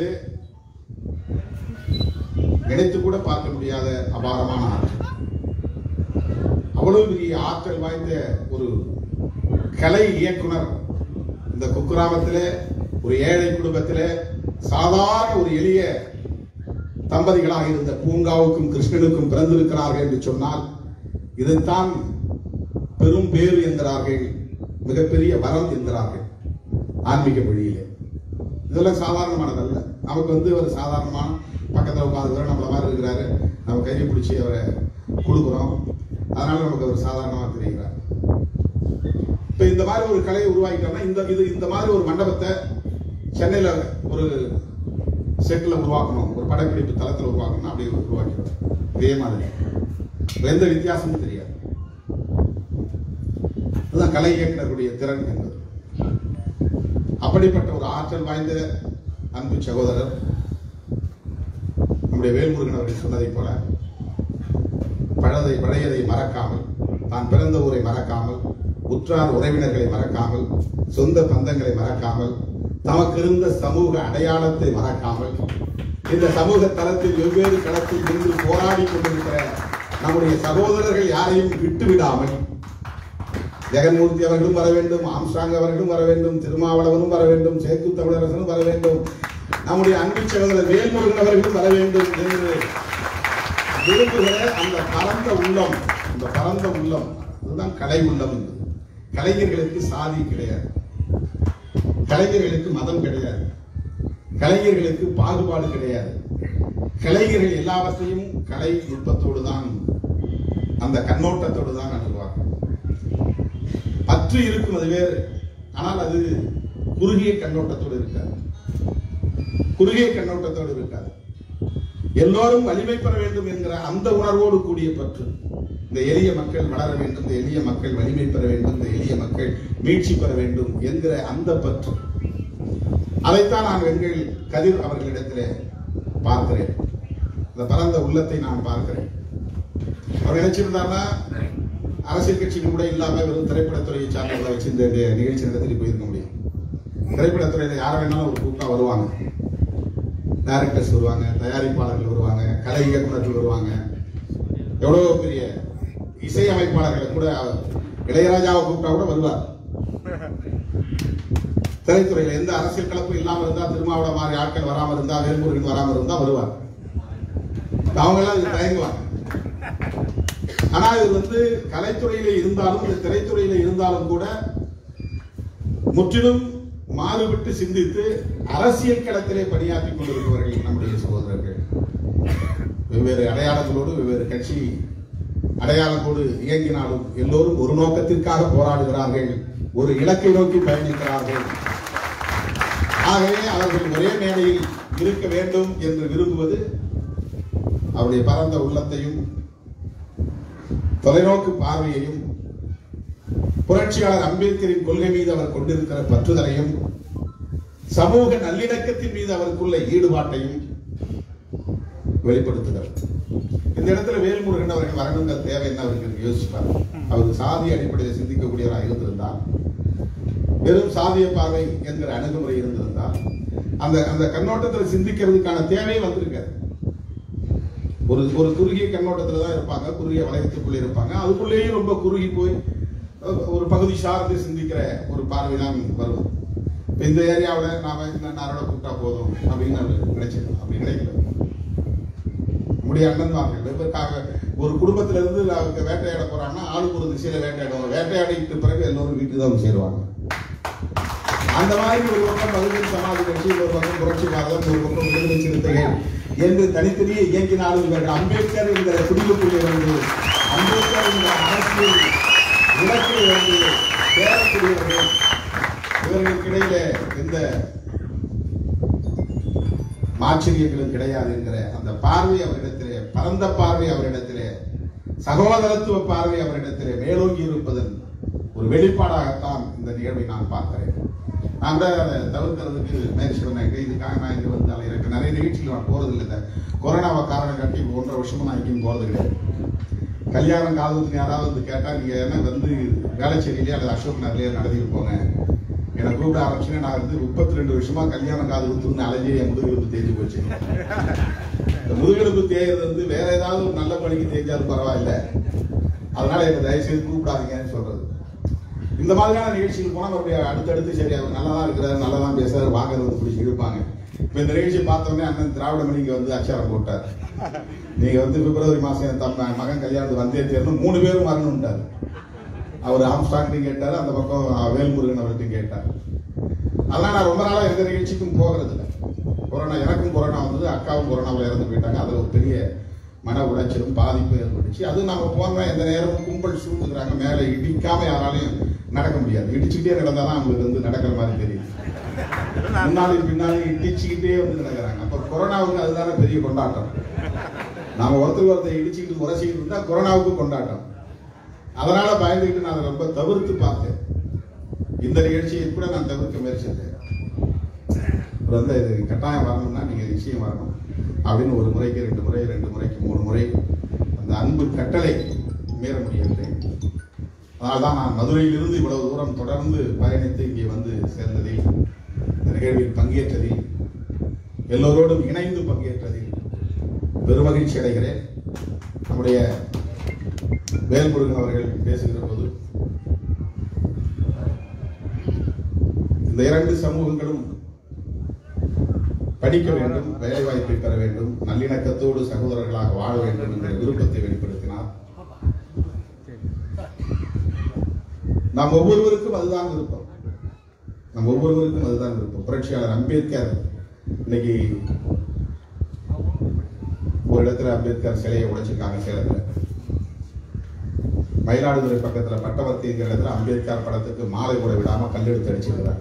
நினைத்து கூட பார்க்க முடியாத அபாரமான ஆற்றல் அவ்வளவு பெரிய ஆற்றல் வாய்ந்த ஒரு கலை இயக்குனர் இந்த குக்கிராமத்திலே ஒரு ஏழை குடும்பத்திலே சாதாரண ஒரு எளிய தம்பதிகளாக இருந்த பூங்காவுக்கும் கிருஷ்ணனுக்கும் பிறந்திருக்கிறார்கள் என்று சொன்னால் இதைத்தான் பெரும் பேறு என்கிறார்கள் மிகப்பெரிய வரம் என்கிறார்கள் ஆன்மீக மொழியிலே இதெல்லாம் சாதாரணமானதல்ல நமக்கு வந்து ஒரு சாதாரணமான பக்கத்தில் உட்காந்துக்கிறோம் நம்மள மாதிரி இருக்கிறாரு நம்ம கையை பிடிச்சி அவரை கொடுக்குறோம் அதனால நமக்கு அவர் சாதாரணமாக தெரிகிறார் இப்ப இந்த மாதிரி ஒரு கலையை உருவாக்கிட்டோம்னா இந்த இது இந்த மாதிரி ஒரு மண்டபத்தை சென்னையில ஒரு செட்டில் உருவாக்கணும் ஒரு படப்பிடிப்பு தளத்தில் உருவாக்கணும் அப்படி உருவாக்கிறோம் இதே மாதிரி எந்த வித்தியாசமும் தெரியாது அதுதான் கலை இயக்குனருடைய திறன் என்பது அப்படிப்பட்ட ஒரு ஆற்றல் வாய்ந்த அன்பு சகோதரர் நம்முடைய வேல்முருகன் அவர்கள் சொன்னதைப் போல பழதை பழையதை மறக்காமல் தான் பிறந்த ஊரை மறக்காமல் உற்றார் உறவினர்களை மறக்காமல் சொந்த பந்தங்களை மறக்காமல் தமக்கு இருந்த சமூக அடையாளத்தை மறக்காமல் இந்த சமூக தளத்தில் வெவ்வேறு களத்தில் நின்று போராடி கொண்டிருக்கிற நம்முடைய சகோதரர்கள் யாரையும் விட்டு விடாமல் ஜெகன்மூர்த்தி அவர்களும் வர வேண்டும் ஆம்ஸ்டாங் அவர்களும் வர வேண்டும் திருமாவளவனும் வர வேண்டும் சேக்கு தமிழரசனும் வர வேண்டும் நம்முடைய அன்பு சகோதரர் வேல்முருகன் அவர்களும் வர வேண்டும் என்று விரும்புகிற அந்த பரந்த உள்ளம் அந்த பரந்த உள்ளம் அதுதான் கலை உள்ளம் என்பது கலைஞர்களுக்கு சாதி கிடையாது கலைஞர்களுக்கு மதம் கிடையாது கலைஞர்களுக்கு பாகுபாடு கிடையாது கலைஞர்கள் எல்லாவற்றையும் கலை நுட்பத்தோடு தான் அந்த கண்ணோட்டத்தோடு தான் அணுகுவார்கள் பற்று இருக்கும் அது வேறு ஆனால் அது குறுகிய கண்ணோட்டத்தோடு இருக்காது குறுகிய கண்ணோட்டத்தோடு இருக்காது எல்லோரும் வலிமை பெற வேண்டும் என்கிற அந்த உணர்வோடு கூடிய பற்று இந்த எளிய மக்கள் வளர வேண்டும் இந்த எளிய மக்கள் வலிமை பெற வேண்டும் இந்த எளிய மக்கள் மீட்சி பெற வேண்டும் என்கிற அந்த பற்று அதைத்தான் நான் எங்கள் கதிர் அவர்களிடத்திலே பார்க்கிறேன் இந்த பரந்த உள்ளத்தை நான் பார்க்கிறேன் அவர் நினைச்சிருந்தாருன்னா அரசியல் கட்சிகள் கூட இல்லாம வெறும் திரைப்படத்துறையை சார்ந்தவர்களை வச்சு இந்த நிகழ்ச்சி நடத்திட்டு போயிருக்க முடியும் திரைப்படத்துறையில யார வேணாலும் ஒரு கூட்டா வருவாங்க டைரக்டர்ஸ் வருவாங்க தயாரிப்பாளர்கள் வருவாங்க கலை இயக்குநர்கள் வருவாங்க எவ்வளவு பெரிய இசை அமைப்பாளர்களை கூட இளையராஜாவை கூப்பிட்டா கூட வருவார் திரைத்துறையில எந்த அரசியல் கலப்பும் இல்லாம இருந்தா திருமாவளவன் மாதிரி ஆட்கள் வராம இருந்தா வேல்முருகன் வராம இருந்தா வருவார் அவங்க எல்லாம் இதுக்கு தயங்குவாங்க ஆனா இது வந்து கலைத்துறையில இருந்தாலும் இந்த திரைத்துறையில இருந்தாலும் கூட முற்றிலும் மாறுபட்டு சிந்தித்து அரசியல் களத்திலே பணியாற்றி கொண்டிருப்பவர்கள் நம்முடைய சகோதரர்கள் வெவ்வேறு அடையாளங்களோடு வெவ்வேறு கட்சி அடையாளத்தோடு இயங்கினாலும் எல்லோரும் ஒரு நோக்கத்திற்காக போராடுகிறார்கள் ஒரு இலக்கை நோக்கி பயணிக்கிறார்கள் ஆகவே அவர்கள் ஒரே மேடையில் இருக்க வேண்டும் என்று விரும்புவது அவருடைய பரந்த உள்ளத்தையும் தொலைநோக்கு பார்வையையும் புரட்சியாளர் அம்பேத்கரின் கொள்கை மீது அவர் கொண்டிருக்கிற பற்றுதலையும் சமூக நல்லிணக்கத்தின் மீது அவருக்குள்ள ஈடுபாட்டையும் வெளிப்படுத்துகிறார் இந்த இடத்துல வேல்முருகன் அவர்கள் வரணுங்கிற தேவை என்ன அவருக்கு யோசிப்பார் அவர் சாதி அடிப்படையில் சிந்திக்கக்கூடியவராக இருந்திருந்தால் வெறும் சாதிய பார்வை என்கிற அணுகுமுறை இருந்திருந்தால் அந்த அந்த கண்ணோட்டத்தில் சிந்திக்கிறதுக்கான தேவை வந்திருக்காது ஒரு ஒரு குறுகிய கண்ணோட்டத்தில் தான் இருப்பாங்க குறுகிய வளையத்துக்குள்ளே இருப்பாங்க அதுக்குள்ளேயும் ரொம்ப குறுகி போய் அஹ், ஒரு பகுதி சார்ந்து சிந்திக்கிற ஒரு பார்வை தான் வரும் இப்ப இந்த ஏரியாவில் நாம இந்த நாரோட கூப்பிட்டா போதும் அப்படின்னு அவர் நினைச்சிருக்கோம் அப்படி நினைக்கல நம்முடைய அண்ணன்மார்கள் வெவ்வேறுக்காக ஒரு குடும்பத்துல இருந்து அவங்க வேட்டையாட போறாங்கன்னா ஆளுக்கு ஒரு திசையில வேட்டையாடுவாங்க வேட்டையாடிட்டு பிறகு எல்லோரும் வீட்டுக்கு தான் வந்து சேருவாங்க அந்த மாதிரி ஒரு பக்கம் பகுஜன் சமாஜ் கட்சி ஒரு பக்கம் புரட்சி பாரதம் ஒரு பக்கம் விடுதலை சிறுத்தைகள் என்று தனித்தனியே இயங்கினாலும் இவர்கள் அம்பேத்கர் என்கிற குடியிருப்பிலே வந்து அம்பேத்கர் என்கிற அரசியல் இலக்கை வந்து சேரக்கூடியவர்கள் இவர்களுக்கு இடையில எந்த மாச்சரியங்களும் கிடையாது என்கிற அந்த பார்வை அவரிடத்திலே பரந்த பார்வை அவரிடத்திலே சகோதரத்துவ பார்வை அவரிடத்திலே மேலோங்கி இருப்பதன் ஒரு வெளிப்பாடாகத்தான் இந்த நிகழ்வை நான் பார்க்கிறேன் நான் கூட அதை தவிர்க்கிறதுக்கு முயற்சி பண்ணேன் இதுக்காக நான் இங்க வந்து எனக்கு நிறைய நிகழ்ச்சிகள் நான் போறது இல்லை இந்த கொரோனாவை காரணம் காட்டி இப்போ ஒன்றரை வருஷமா நான் எங்கேயும் போறது கிடையாது கல்யாணம் காதலுக்கு யாராவது வந்து கேட்டா நீங்க என்ன வந்து வேளச்சேரியிலே அல்லது அசோக் நகர்லயே நடத்திட்டு போங்க என்னை கூப்பிட ஆரம்பிச்சுன்னா நான் வந்து முப்பத்தி ரெண்டு வருஷமா கல்யாணம் காது குத்துன்னு அலைஞ்சி என் முதுகெலும்பு தேஞ்சு போச்சு இந்த முதுகெலும்பு தேய்றது வந்து வேற ஏதாவது ஒரு நல்ல பணிக்கு தேய்ஞ்சாலும் பரவாயில்ல அதனால என்னை தயவு செய்து கூப்பிடாதீங்கன்னு சொல்றது இந்த மாதிரியான நிகழ்ச்சிகள் போனா மறுபடியும் அடுத்தடுத்து சரி அவர் நல்லா தான் இருக்கிறாரு நல்லா தான் பேசுறாரு வாங்குறது வந்து பிடிச்சி இழுப்பாங்க இப்ப இந்த நிகழ்ச்சி பார்த்தோன்னே அண்ணன் திராவிட மணிக்கு வந்து அச்சாரம் போட்டார் நீங்க வந்து பிப்ரவரி மாசம் என் தம் மகன் கல்யாணத்துக்கு வந்தே தேரணும் மூணு பேரும் வரணும்ட்டாரு அவர் ஆம்ஸ்டாங்டையும் கேட்டாரு அந்த பக்கம் வேல்முருகன் அவர்கிட்டையும் கேட்டார் அதனால நான் ரொம்ப நாளா எந்த நிகழ்ச்சிக்கும் போகிறது இல்லை கொரோனா எனக்கும் கொரோனா வந்தது அக்காவும் கொரோனாவில் இறந்து போயிட்டாங்க அதுல ஒரு பெரிய மன உளைச்சலும் பாதிப்பும் ஏற்பட்டுச்சு அது நம்ம போனா எந்த நேரமும் கும்பல் சூழ்ந்துக்கிறாங்க மேலே இடிக்காம யாராலையும் நடக்க முடியாது இடிச்சுக்கிட்டே நடந்தாதான் அவங்களுக்கு வந்து நடக்கிற மாதிரி தெரியும் முன்னாலும் பின்னாலும் இடிச்சுக்கிட்டே வந்து நடக்கிறாங்க அப்ப கொரோனாவுக்கு அதுதானே பெரிய கொண்டாட்டம் நாம ஒருத்தர் ஒருத்தர் இடிச்சுக்கிட்டு உரசிக்கிட்டு இருந்தா கொரோனாவுக்கு கொண்டாட்டம் அதனால பயந்துக்கிட்டு நான் அதை ரொம்ப தவிர்த்து பார்த்தேன் இந்த நிகழ்ச்சியை கூட நான் தவிர்க்க முயற்சித்தேன் அப்புறம் வந்து இது கட்டாயம் வரணும்னா நீங்க நிச்சயம் வரணும் அப்படின்னு ஒரு முறைக்கு ரெண்டு முறை ரெண்டு முறைக்கு மூணு முறை அந்த அன்பு கட்டளை மீற முடியவில்லை அதனால்தான் நான் மதுரையிலிருந்து இவ்வளவு தூரம் தொடர்ந்து பயணித்து இங்கே வந்து சேர்ந்ததில் இந்த நிகழ்வில் பங்கேற்றதில் எல்லோரோடும் இணைந்து பங்கேற்றதில் பெருமகிழ்ச்சி அடைகிறேன் நம்முடைய வேல்முருகன் அவர்கள் பேசுகிற போது இந்த இரண்டு சமூகங்களும் படிக்க வேண்டும் வேலை வாய்ப்பை பெற வேண்டும் நல்லிணக்கத்தோடு சகோதரர்களாக வாழ வேண்டும் என்ற விருப்பத்தை வெளிப்படுத்தினார் நாம் ஒவ்வொருவருக்கும் அதுதான் விருப்பம் நம் ஒவ்வொருவருக்கும் அதுதான் விருப்பம் புரட்சியாளர் அம்பேத்கர் இன்னைக்கு ஒரு இடத்துல அம்பேத்கர் சிலையை உடைச்சிருக்காங்க சேலத்துல மயிலாடுதுறை பக்கத்துல பட்டவர்த்திங்கிற இடத்துல அம்பேத்கர் படத்துக்கு மாலை கூட விடாம கல்லெடுத்து அடிச்சிருக்கிறாங்க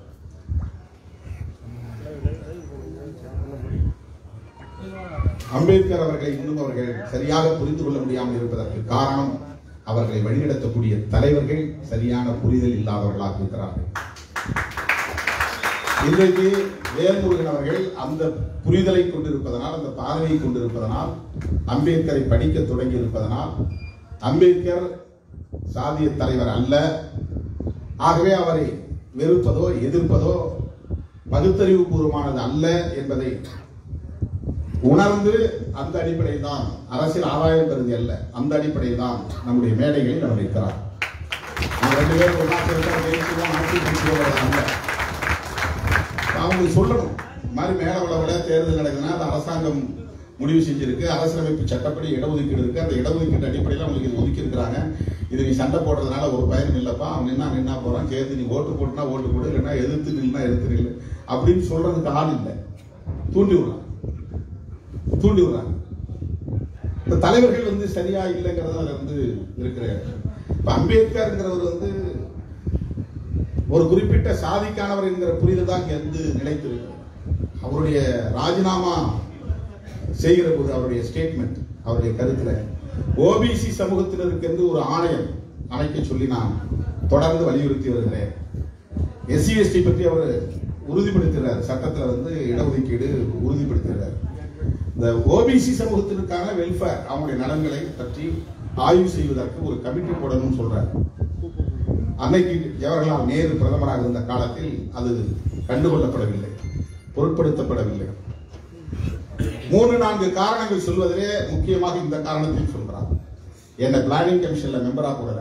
அம்பேத்கர் அவர்களை இன்னும் அவர்கள் சரியாக புரிந்து கொள்ள முடியாமல் இருப்பதற்கு காரணம் அவர்களை வழிநடத்தக்கூடிய தலைவர்கள் சரியான புரிதல் இல்லாதவர்களாக இருக்கிறார்கள் இன்றைக்கு வேல்முருகன் அவர்கள் அந்த புரிதலை கொண்டிருப்பதனால் அந்த பார்வையை கொண்டிருப்பதனால் அம்பேத்கரை படிக்க தொடங்கி இருப்பதனால் அம்பேத்கர் சாதிய தலைவர் அல்ல ஆகவே அவரை வெறுப்பதோ எதிர்ப்பதோ பகுத்தறிவு பூர்வமானது அல்ல என்பதை உணர்ந்து அந்த அடிப்படையில் தான் அரசியல் ஆதாயம் கருதி அல்ல அந்த அடிப்படையில் தான் நம்முடைய மேடைகளில் அவர் இருக்கிறார் நம்ம ரெண்டு பேரும் ஒன்றா சேர்ந்தா ஜெயிச்சுதான் ஆட்சி பிடிக்கிறவர்கள் அல்ல அவங்க சொல்லணும் இந்த மாதிரி மேல விட தேர்தல் நடக்குதுன்னா அது அரசாங்கம் முடிவு செஞ்சிருக்கு அரசியலமைப்பு சட்டப்படி இடஒதுக்கீடு இருக்கு அந்த இடஒதுக்கீடு அடிப்படையில் அவங்களுக்கு இது ஒதுக்கி இருக்கிறாங்க இது நீ சண்டை போடுறதுனால ஒரு பயனும் இல்லப்பா அவன் நின்னா நின்னா போறான் சேர்த்து நீ ஓட்டு போட்டுனா ஓட்டு போடு இல்லைன்னா எதிர்த்து நின்னா எதிர்த்து நில்லு அப்படின்னு சொல்றதுக்கு ஆள் இல்லை தூண்டி விடுறான் தூண்டி விடுறாங்க இந்த தலைவர்கள் வந்து சரியா இல்லைங்கிறது அதுல வந்து இருக்கிற இப்ப அம்பேத்கர்ங்கிறவர் வந்து ஒரு குறிப்பிட்ட சாதிக்கானவர் என்கிற புரிதல் தான் இங்க வந்து நிலைத்திருக்கு அவருடைய ராஜினாமா செய்கிற போது அவருடைய ஸ்டேட்மெண்ட் அவருடைய கருத்துல ஓபிசி சமூகத்தினருக்கு என்று ஒரு ஆணையம் அமைக்க சொல்லி நான் தொடர்ந்து வலியுறுத்தி வருகிறேன் எஸ்சி எஸ்டி பற்றி அவர் உறுதிப்படுத்துகிறார் சட்டத்துல வந்து இடஒதுக்கீடு உறுதிப்படுத்துகிறார் இந்த ஓபிசி சமூகத்திற்கான வெல்ஃபேர் அவங்களுடைய நலன்களை பற்றி ஆய்வு செய்வதற்கு ஒரு கமிட்டி போடணும்னு சொல்றார் அன்னைக்கு ஜவஹர்லால் நேரு பிரதமராக இருந்த காலத்தில் அது கண்டுகொள்ளப்படவில்லை பொருட்படுத்தப்படவில்லை மூணு நான்கு காரணங்கள் சொல்வதிலே முக்கியமாக இந்த காரணத்தையும் சொல்றார் என்ன பிளானிங் கமிஷன்ல மெம்பரா போடல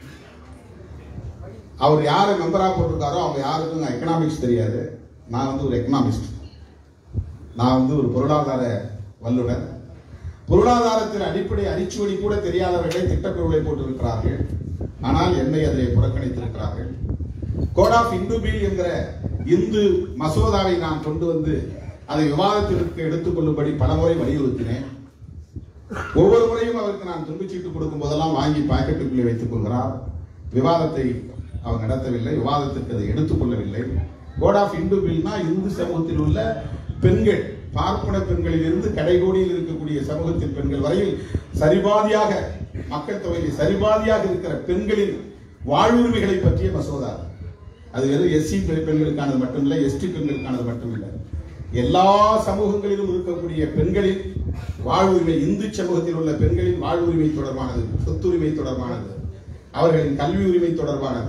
அவர் யாரை மெம்பரா போட்டிருக்காரோ அவங்க யாருக்கும் எக்கனாமிக்ஸ் தெரியாது நான் வந்து ஒரு எக்கனாமிஸ்ட் நான் வந்து ஒரு பொருளாதார வல்லுனர் பொருளாதாரத்தின் அடிப்படை அரிச்சுவடி கூட தெரியாதவர்களை திட்டக்குழுவை போட்டிருக்கிறார்கள் ஆனால் என்னை அதை புறக்கணித்திருக்கிறார்கள் கோட் ஆஃப் இந்து பில் என்கிற இந்து மசோதாவை நான் கொண்டு வந்து அதை விவாதத்திற்கு எடுத்துக்கொள்ளும்படி பலமுறை வலியுறுத்தினேன் ஒவ்வொரு முறையும் அவருக்கு நான் துண்டுச்சீட்டு கொடுக்கும் போதெல்லாம் வாங்கி பாக்கெட்டுக்குள்ளே வைத்துக் கொள்கிறார் விவாதத்தை அவர் நடத்தவில்லை விவாதத்திற்கு அதை எடுத்துக்கொள்ளவில்லை கோட் ஆஃப் இந்து பில்னா இந்து சமூகத்தில் உள்ள பெண்கள் பார்ப்பன பெண்களில் இருந்து கடைகோடியில் இருக்கக்கூடிய சமூகத்தின் பெண்கள் வரையில் சரிபாதியாக மக்கள் தொகையில் சரிபாதியாக இருக்கிற பெண்களின் வாழ்வுரிமைகளை பற்றிய மசோதா அது வெறும் எஸ்சி பெண்களுக்கானது மட்டுமில்லை எஸ்டி பெண்களுக்கானது மட்டுமில்லை எல்லா சமூகங்களிலும் இருக்கக்கூடிய பெண்களின் வாழ்வுரிமை இந்து சமூகத்தில் உள்ள பெண்களின் வாழ்வுரிமை தொடர்பானது சொத்துரிமை தொடர்பானது அவர்களின் கல்வி உரிமை தொடர்பானது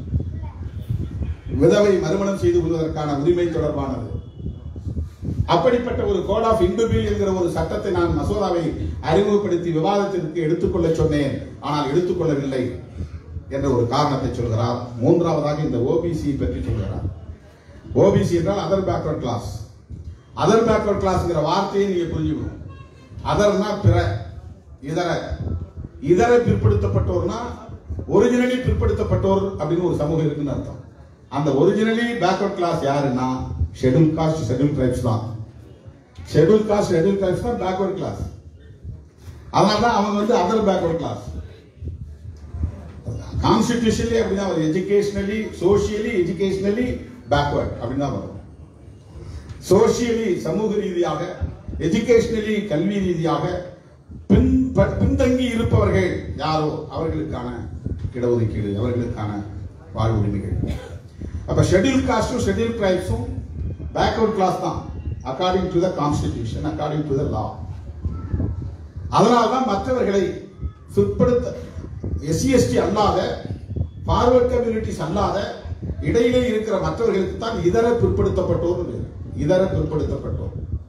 விதவை மறுமணம் செய்து கொள்வதற்கான உரிமை தொடர்பானது அப்படிப்பட்ட ஒரு கோட் ஆஃப் இந்துபில் என்கிற ஒரு சட்டத்தை நான் மசோதாவை அறிமுகப்படுத்தி விவாதத்திற்கு எடுத்துக்கொள்ள சொன்னேன் ஆனால் எடுத்துக்கொள்ளவில்லை என்ற ஒரு காரணத்தை சொல்கிறார் மூன்றாவதாக இந்த ஓபிசி பற்றி சொல்கிறார் ஓபிசி என்றால் other backward class other backward கிளாஸ்ங்கிற வார்த்தையை நீங்க புரிஞ்சுக்கணும் அதர்னா பிற இதர இதர பிற்படுத்தப்பட்டோர்னா ஒரிஜினலி பிற்படுத்தப்பட்டோர் அப்படின்னு ஒரு சமூகம் இருக்குன்னு அர்த்தம் அந்த ஒரிஜினலி பேக்வர்ட் கிளாஸ் யாருன்னா ஷெட்யூல் காஸ்ட் ஷெட்யூல் ட்ரைப்ஸ் தான் ஷெட்யூல் காஸ்ட் ஷெட்யூல் ட்ரைப்ஸ் தான் பேக்வர்ட் கிளாஸ் அதனால தான் அவங்க வந்து அதர் பேக்வர்ட் கிளாஸ் கான்ஸ்டிடியூஷன்லி அப்படிதான் வரும் எஜுகேஷனலி சோஷியலி எஜுகேஷனலி பேக்வர்ட் அப்படின்னு தான் வரும் சோஷியலி சமூக ரீதியாக எஜுகேஷனலி கல்வி ரீதியாக பின் ப- பின்தங்கி இருப்பவர்கள் யாரோ அவர்களுக்கான இடஒதுக்கீடு அவர்களுக்கான வாழ்வுரிமைகள் அப்ப ஷெட்யூல் காஸ்டும் ஷெட்யூல் டிரைப்ஸும் பேக்வர்ட் கிளாஸ் தான் according to the constitution according to the law அதனால்தான் மற்றவர்களை பிற்படுத்த எஸ்சி எஸ்டி அல்லாத ஃபார்வர்ட் கம்யூனிட்டிஸ் அல்லாத இடையிலே இருக்கிற மற்றவர்களுக்கு தான் இதர பிற்படுத்தப்பட்டோர் பேர். இதர பிற்படுத்தப்பட்டோர்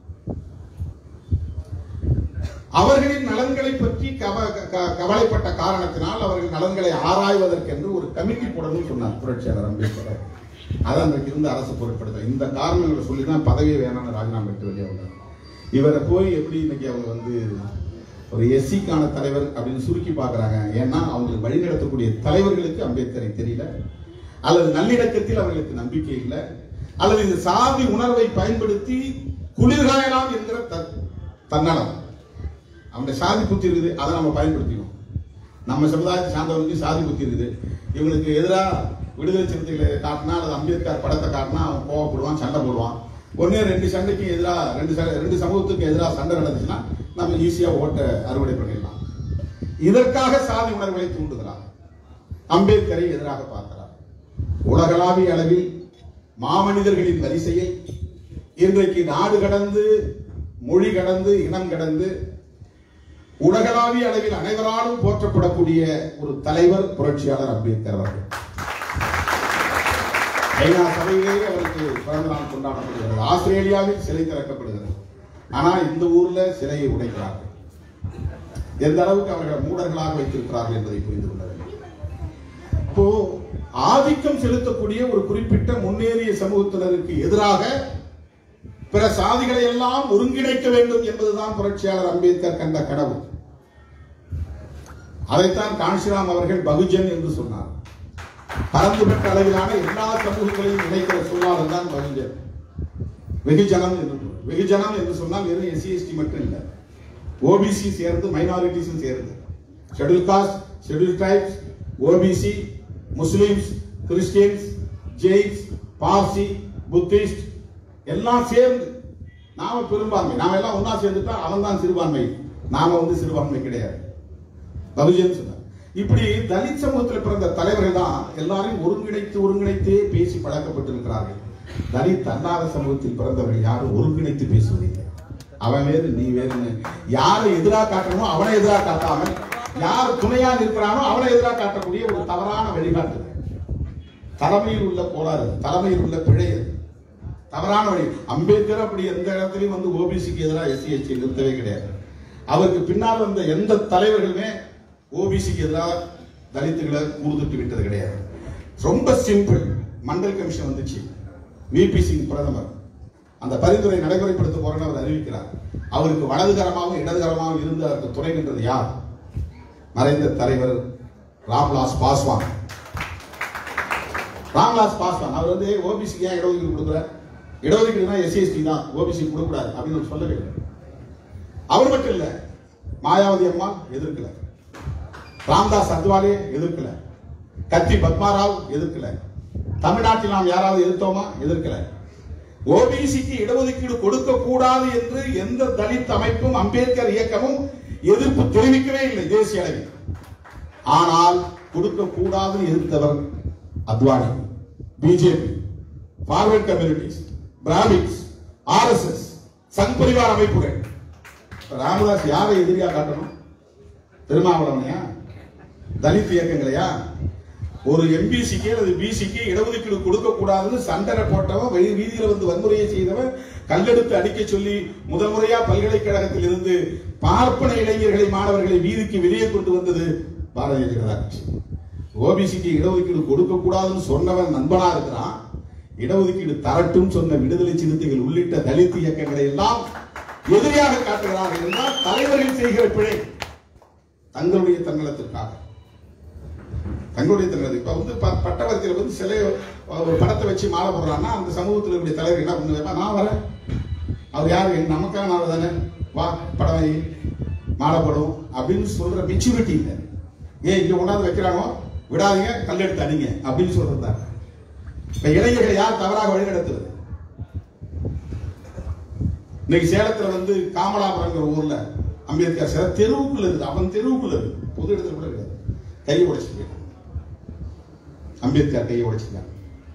அவர்களின் நலன்களை பற்றி கவ- க- கவலைப்பட்ட காரணத்தினால் அவர்கள் நலன்களை ஆராய்வதற்கென்று ஒரு கமிட்டி போடணும்னு சொன்னார் புரட்சியாளர் அம்பேத்கர் அதை அன்றைக்கு இருந்த அரசு பொருட்படுத்த இந்த காரணங்களை சொல்லி தான் பதவியை வேணாம்னு ராஜினாமா பெற்று வெளியே வந்தார் இவரை போய் எப்படி இன்னைக்கு அவங்க வந்து ஒரு எஸ்சிக்கான தலைவர் அப்படின்னு சுருக்கி பார்க்கறாங்க ஏன்னா அவங்களுக்கு வழிநடத்தக்கூடிய தலைவர்களுக்கு அம்பேத்கரை தெரியல அல்லது நல்லிணக்கத்தில் அவர்களுக்கு நம்பிக்கை இல்லை அல்லது இந்த சாதி உணர்வை பயன்படுத்தி குளிர்காயலாம் என்கிற த- தன்னலம் அவனுடைய சாதி புத்தி இருக்குது அதை நம்ம பயன்படுத்திக்கணும் நம்ம சமுதாயத்தை சார்ந்தவங்களுக்கு சாதி புத்தி இருக்குது இவங்களுக்கு எதிராக விடுதலை சிறுத்தைகளை காட்டினா அல்லது அம்பேத்கர் படத்தை காட்டினா அவன் கோவப்படுவான் சண்டை போடுவான் ஒன்னே ரெண்டு சண்டைக்கு எதிராக ரெண்டு ச- ரெண்டு சமூகத்துக்கு எதிராக சண்டை நடந்துச்சுன்னா நம்ம ஈஸியா ஓட்டை அறுவடை பண்ணிடலாம் இதற்காக சாதி உணர்வுகளை தூண்டுகிறார் அம்பேத்கரை எதிராக பார்க்கிறார் உலகளாவிய அளவில் மாமனிதர்களின் வரிசையில் இன்றைக்கு நாடு கடந்து மொழி கடந்து இனம் கடந்து உலகளாவிய அளவில் அனைவராலும் போற்றப்படக்கூடிய ஒரு தலைவர் புரட்சியாளர் அம்பேத்கர் அவர்கள் ஐநா சபையிலேயே அவருக்கு பிறந்த நாள் கொண்டாடப்படுகிறது ஆஸ்திரேலியாவில் சிலை திறக்கப்படுகிறது ஆனா இந்த ஊர்ல சிலையை உடைக்கிறார்கள் எந்த அளவுக்கு அவர்கள் மூடர்களாக வைத்திருக்கிறார்கள் என்பதை புரிந்து கொள்ள வேண்டும் இப்போ ஆதிக்கம் செலுத்தக்கூடிய ஒரு குறிப்பிட்ட முன்னேறிய சமூகத்தினருக்கு எதிராக பிற சாதிகளை எல்லாம் ஒருங்கிணைக்க வேண்டும் என்பதுதான் புரட்சியாளர் அம்பேத்கர் கண்ட கனவு அதைத்தான் காஞ்சிராம் அவர்கள் பகுஜன் என்று சொன்னார் பரந்துபட்ட அளவிலான எல்லா சமூகங்களையும் இணைக்கிற சொல்லாளர் தான் பகுஜன் வெகுஜனம் என்று பொருள். வெகுஜனம் என்று சொன்னால் வெறும் எஸ்சி எஸ்டி மட்டும் இல்லை ஓபிசி சேர்ந்து மைனாரிட்டிஸும் சேர்ந்து schedule caste schedule tribes OBC Muslims Christians Jains Parsi Buddhist எல்லாம் சேர்ந்து நாம பெரும்பான்மை நாம எல்லாம் ஒண்ணா சேர்ந்துட்டா அவன் தான் சிறுபான்மை நாம வந்து சிறுபான்மை கிடையாது பகுஜன் சொன்னார் இப்படி தலித் சமூகத்தில் பிறந்த தலைவர்கள் தான் எல்லாரையும் ஒருங்கிணைத்து ஒருங்கிணைத்தே பேசி பழக்கப்பட்டிருக்கிறார்கள் தலித் அல்லாத சமூகத்தில் பிறந்தவர்கள் யாரும் ஒருங்கிணைத்து பேசுவதில்லை அவன் வேறு நீ வேறுன்னு யாரை எதிராக காட்டணுமோ அவனை எதிராக காட்டாமல் யார் துணையா நிற்கிறானோ அவனை எதிராக காட்டக்கூடிய ஒரு தவறான வழிகாட்டு தலைமையில் உள்ள கோளாறு தலைமையில் உள்ள பிழை அது. தவறான வழி அம்பேத்கர் அப்படி எந்த இடத்துலையும் வந்து ஓபிசிக்கு எதிராக எஸ்சி எஸ்டி நிறுத்தவே கிடையாது அவருக்கு பின்னால் வந்த எந்த தலைவர்களுமே ஓபிசிக்கு எதிராக தலித்துகளை கூறுதிட்டு விட்டது கிடையாது ரொம்ப சிம்பிள் மண்டல் கமிஷன் வந்துச்சு விபி சிங் பிரதமர் அந்த பரிந்துரை நடைமுறைப்படுத்த போறேன்னு அவர் அறிவிக்கிறார் அவருக்கு வலதுகரமாகவும் இடதுகரமாகவும் இருந்து அதற்கு துணை நின்றது யார் மறைந்த தலைவர் ராம்விலாஸ் பாஸ்வான் ராம்விலாஸ் பாஸ்வான் அவர் வந்து ஓபிசிக்கு ஏன் இடஒதுக்கீடு கொடுக்குற இடஒதுக்கீடுனா எஸ்சி எஸ்டி தான் ஓபிசி கொடுக்கூடாது அப்படின்னு அவர் சொல்லவே இல்லை அவர் மட்டும் இல்ல மாயாவதி அம்மா எதிர்க்கல ராம்தாஸ் அத்வாலே எதிர்க்கல கத்தி பத்மாராவ் எதிர்க்கல தமிழ்நாட்டில் நாம் யாராவது எதிர்த்தோமா எதிர்க்கல ஓபிசிக்கு இடஒதுக்கீடு கொடுக்க கூடாது என்று எந்த தலித் அமைப்பும் அம்பேத்கர் இயக்கமும் எதிர்ப்பு தெரிவிக்கவே இல்லை தேசிய அளவில் ஆனால் கொடுக்க கூடாதுன்னு எதிர்த்தவர் Advani BJP forward communities Brahmins RSS Sangh Parivar அமைப்புகள் இப்ப ராமதாஸ் யாரை எதிரியா காட்டணும் திருமாவளவனையா தலித் இயக்கங்களையா ஒரு எம்பிசிக்கு அல்லது பிசிக்கு இடஒதுக்கீடு கொடுக்க கூடாதுன்னு சண்டனை போட்டவன் வெளி- வீதியில வந்து வன்முறையை செய்தவன் கல்லெடுத்து அடிக்க சொல்லி முதல் முறையா பல்கலைக்கழகத்தில் இருந்து பார்ப்பன இளைஞர்களை மாணவர்களை வீதிக்கு வெளியே கொண்டு வந்தது பாரதிய ஜனதா கட்சி ஓபிசிக்கு இடஒதுக்கீடு கொடுக்க கூடாதுன்னு சொன்னவன் நண்பனா இருக்கிறான் இடஒதுக்கீடு தரட்டும் சொன்ன விடுதலை சிறுத்தைகள் உள்ளிட்ட தலித் இயக்கங்களை எல்லாம் எதிரியாக காட்டுகிறார்கள் என்றால் தலைவர்கள் செய்கிற பிழை தங்களுடைய தன்னலத்திற்காக தங்களுடைய தன்னலத்தை இப்ப வந்து ப- பட்டவர்த்தியில வந்து சிலை ஒரு படத்தை வச்சு மாலை போடுறான்னா அந்த சமூகத்தில் இருக்கக்கூடிய தலைவர் என்ன பண்ணுவாங்க நான் வரேன் அவர் யாரு நமக்காக நான் தானே வா படம் வை மாலை போடுவோம் அப்படின்னு சொல்ற மெச்சூரிட்டி இல்லை ஏன் இங்க கொண்டாந்து வைக்கிறாங்க விடாதீங்க கல்லெடுத்து அடிங்க அப்படின்னு சொல்றது தான் இப்ப இளைஞர்களை யார் தவறாக வழிநடத்துவது இன்னைக்கு சேலத்துல வந்து காமலாபுரங்கிற ஊர்ல அம்பேத்கர் சிலை தெருவுக்குள்ள இருக்குது அவன் தெருவுக்குள்ள இருக்கு பொது இடத்துல கூட இருக்காது கையை உடைச்சிருக்கான் அம்பேத்கர் கையை உடைச்சிருக்கான்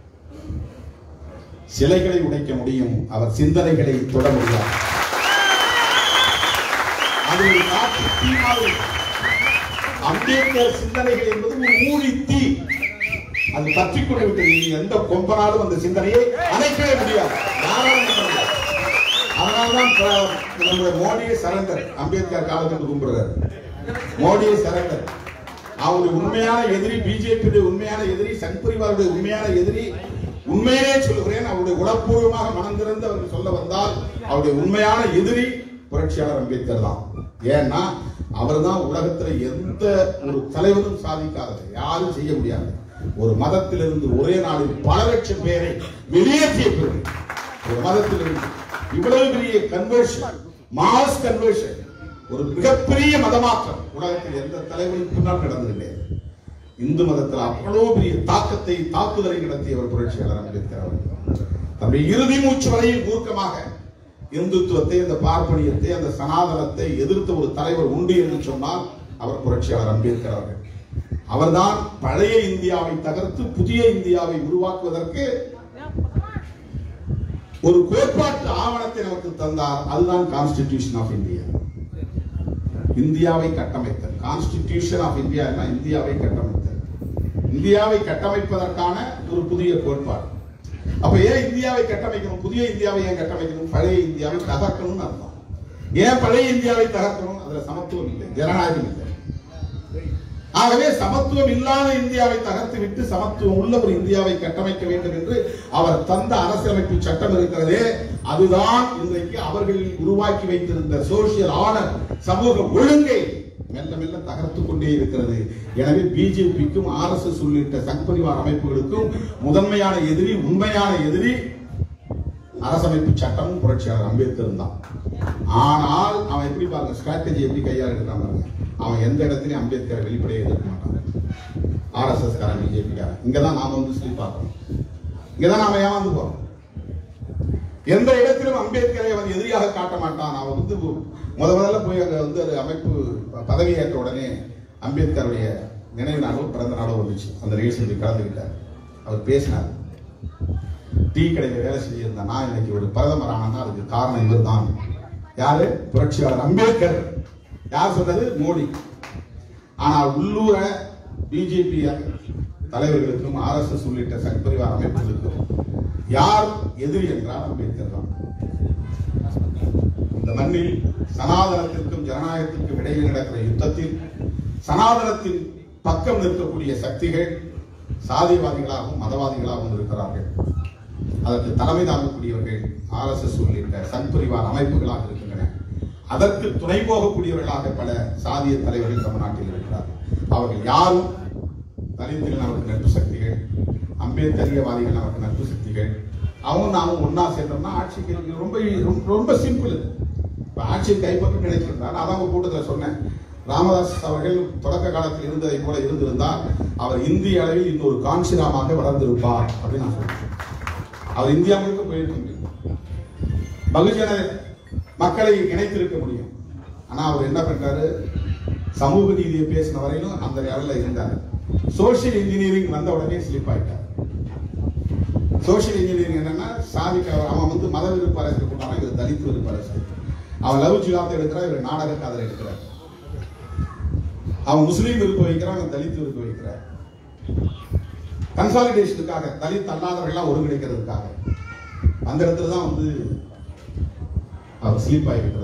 சிலைகளை உடைக்க முடியும் அவர் சிந்தனைகளை தொட முடியாது அது ஒரு காற்று தீ மாதிரி. அம்பேத்கர் சிந்தனைகள் என்பது ஒரு ஊழி தீ அது பற்றி கொண்டு விட்டது இனி எந்த கொம்பனாலும் அந்த சிந்தனையை அணைக்கவே முடியாது யாராலும் அணைக்க முடியாது அதனால்தான் ப- நம்முடைய மோடியை சரண்டர் அம்பேத்கர் காலத்துக்கு கும்பிடுறாரு மோடியை சரண்டர் அவருடைய உண்மையான எதிரி பிஜேபி உண்மையான எதிரி சங் பரிவாருடைய உண்மையான எதிரி உண்மையிலே சொல்லுகிறேன் அவருடைய உளப்பூர்வமாக மனம் திறந்து அவர்கள் சொல்ல வந்தால் அவருடைய உண்மையான எதிரி புரட்சியாளர் அம்பேத்கர் தான் ஏன்னா அவர்தான் உலகத்துல எந்த ஒரு தலைவரும் சாதிக்காதது யாரும் செய்ய முடியாது ஒரு மதத்திலிருந்து ஒரே நாளில் பல லட்சம் பேரை வெளியேற்றிய பிறகு ஒரு மதத்திலிருந்து இவ்வளவு பெரிய கன்வர்ஷன் மாஸ் கன்வர்ஷன் ஒரு மிகப்பெரிய மதமாற்றம் உலகத்தில் எந்த தலைவரும் பின்னால் நடந்ததில்லை இந்து மதத்தில் அவ்வளவு பெரிய தாக்கத்தை தாக்குதலை நடத்தியவர் புரட்சியாளர் அம்பேத்கர் அவர்கள் தன்னுடைய இறுதி மூச்சு வரையில் மூர்க்கமாக இந்துத்துவத்தை அந்த பார்ப்பனியத்தை அந்த சனாதனத்தை எதிர்த்த ஒரு தலைவர் உண்டு என்று சொன்னால் அவர் புரட்சியாளர் அம்பேத்கர் அவர்கள் அவர்தான் பழைய இந்தியாவை தகர்த்து புதிய இந்தியாவை உருவாக்குவதற்கு ஒரு கோட்பாட்டு ஆவணத்தை நமக்கு தந்தார் அதுதான் கான்ஸ்டிடியூஷன் ஆஃப் இந்தியா இந்தியாவை கட்டமைத்தல் கான்ஸ்டிடியூஷன் ஆஃப் இந்தியா இந்தியாவை கட்டமைத்தல் இந்தியாவை கட்டமைப்பதற்கான ஒரு புதிய கோட்பாடு அப்ப ஏன் இந்தியாவை கட்டமைக்கணும் புதிய இந்தியாவை ஏன் கட்டமைக்கணும் பழைய இந்தியாவை தகர்க்கணும்னு அர்த்தம் ஏன் பழைய இந்தியாவை தகர்க்கணும் அதுல சமத்துவம் இல்லை ஜனநாயகம் இல்லை ஆகவே சமத்துவம் இல்லாத இந்தியாவை தகர்த்து விட்டு சமத்துவம் உள்ள ஒரு இந்தியாவை கட்டமைக்க வேண்டும் என்று அவர் தந்த அரசியலமைப்பு சட்டம் இருக்கிறதே அதுதான் இன்றைக்கு அவர்கள் உருவாக்கி வைத்திருந்த சோசியல் ஆர்டர் சமூக ஒழுங்கை மெல்ல மெல்ல தகர்த்து கொண்டே இருக்கிறது எனவே பிஜேபிக்கும் ஆர் எஸ் எஸ் உள்ளிட்ட சங்பரிவார் அமைப்புகளுக்கும் முதன்மையான எதிரி உண்மையான எதிரி அரசமைப்பு சட்டமும் புரட்சியாளர் அம்பேத்கர் தான் ஆனால் அவன் எப்படி பாருங்க ஸ்ட்ராட்டஜி எப்படி கையாளுகிறான் பாருங்க அவன் எந்த இடத்துலயும் அம்பேத்கரை வெளிப்படையை எதிர்க்க மாட்டான் ஆர்எஸ்எஸ் காரன் பிஜேபி காரன் இங்கதான் நாம வந்து சொல்லி பார்க்கணும் இங்கதான் நாம ஏமாந்து போறோம் எந்த இடத்திலும் அம்பேத்கரை அவன் எதிரியாக காட்ட மாட்டான் அவன் வந்து முத முதல்ல போய் அங்க வந்து அது அமைப்பு பதவியேற்ற உடனே அம்பேத்கருடைய நினைவு நாளோ பிறந்த நாளோ வந்துச்சு அந்த நிகழ்ச்சியில் கலந்துக்கிட்டார் அவர் பேசினார் டீ கடையில் வேலை செஞ்சிருந்த நான் இன்னைக்கு ஒரு பிரதமர் ஆனா அதுக்கு காரணம் இவர்தான் யாரு புரட்சியாளர் அம்பேத்கர் யார் சொன்னது மோடி ஆனால் உள்ளூர பிஜேபி தலைவர்களுக்கும் ஆர்எஸ்எஸ் உள்ளிட்ட சக்பரிவார் அமைப்புகளுக்கும் யார் எதிரி என்றால் அம்பேத்கர் தான் இந்த மண்ணில் சனாதனத்திற்கும் ஜனநாயகத்திற்கும் இடையில் நடக்கிற யுத்தத்தில் சனாதனத்தின் பக்கம் நிற்கக்கூடிய சக்திகள் சாதியவாதிகளாகவும் மதவாதிகளாகவும் இருக்கிறார்கள் அதற்கு தலைமை தாங்கக்கூடியவர்கள் ஆர்எஸ்எஸ் உள்ளிட்ட சங்பரிவார் அமைப்புகளாக இருக்கின்றன அதற்கு துணை போகக்கூடியவர்களாக பல சாதிய தலைவர்கள் தமிழ்நாட்டில் இருக்கிறார்கள் அவர்கள் யாரும் தலித்துகள் நமக்கு நட்பு சக்திகள் அம்பேத்கரியவாதிகள் நமக்கு நட்பு சக்திகள் அவங்க நாமும் ஒன்னா சேர்ந்தோம்னா ஆட்சிக்கு இருக்கு. ரொம்ப ரொம்ப- ரொம்ப சிம்பிள் இப்ப ஆட்சியை கைப்பற்றி நினைச்சிருந்தார் அதான் உங்க கூட்டத்தில் சொன்னேன் ராமதாஸ் அவர்கள் தொடக்க காலத்தில் இருந்ததை போல இருந்திருந்தால் அவர் இந்திய அளவில் இன்னொரு காஞ்சிராமாக வளர்ந்திருப்பார் அப்படின்னு நான் சொல்றேன் அவர் இந்தியா முழுக்க போயிருக்க முடியும் பகுஜன மக்களை இணைத்திருக்க முடியும் ஆனா அவர் என்ன பண்றாரு சமூக நீதியை பேசின வரையிலும் அந்த லெவலில் இருந்தார் சோஷியல் இன்ஜினியரிங் வந்த உடனே ஸ்லிப் ஆயிட்டார் சோஷியல் இன்ஜினியரிங் என்னன்னா சாதிக்க அவன் வந்து மத விருப்ப அரசியல் கொண்டானா இவர் தலித் விருப்ப அரசியல் அவன் லவ் ஜிகாத்தை எடுக்கிறான் இவர் நாடக காதலை எடுக்கிறார் அவன் முஸ்லீம் விருப்ப வைக்கிறான் அவன் தலித் விருப்ப வைக்கிறார் கன்சாலிடேஷனுக்காக தலித் அல்லாதவர்கள்லாம் ஒருங்கிணைக்கிறதுக்காக அந்த இடத்துல தான் வந்து அவர் ஸ்லீப் ஆகிவிட்டது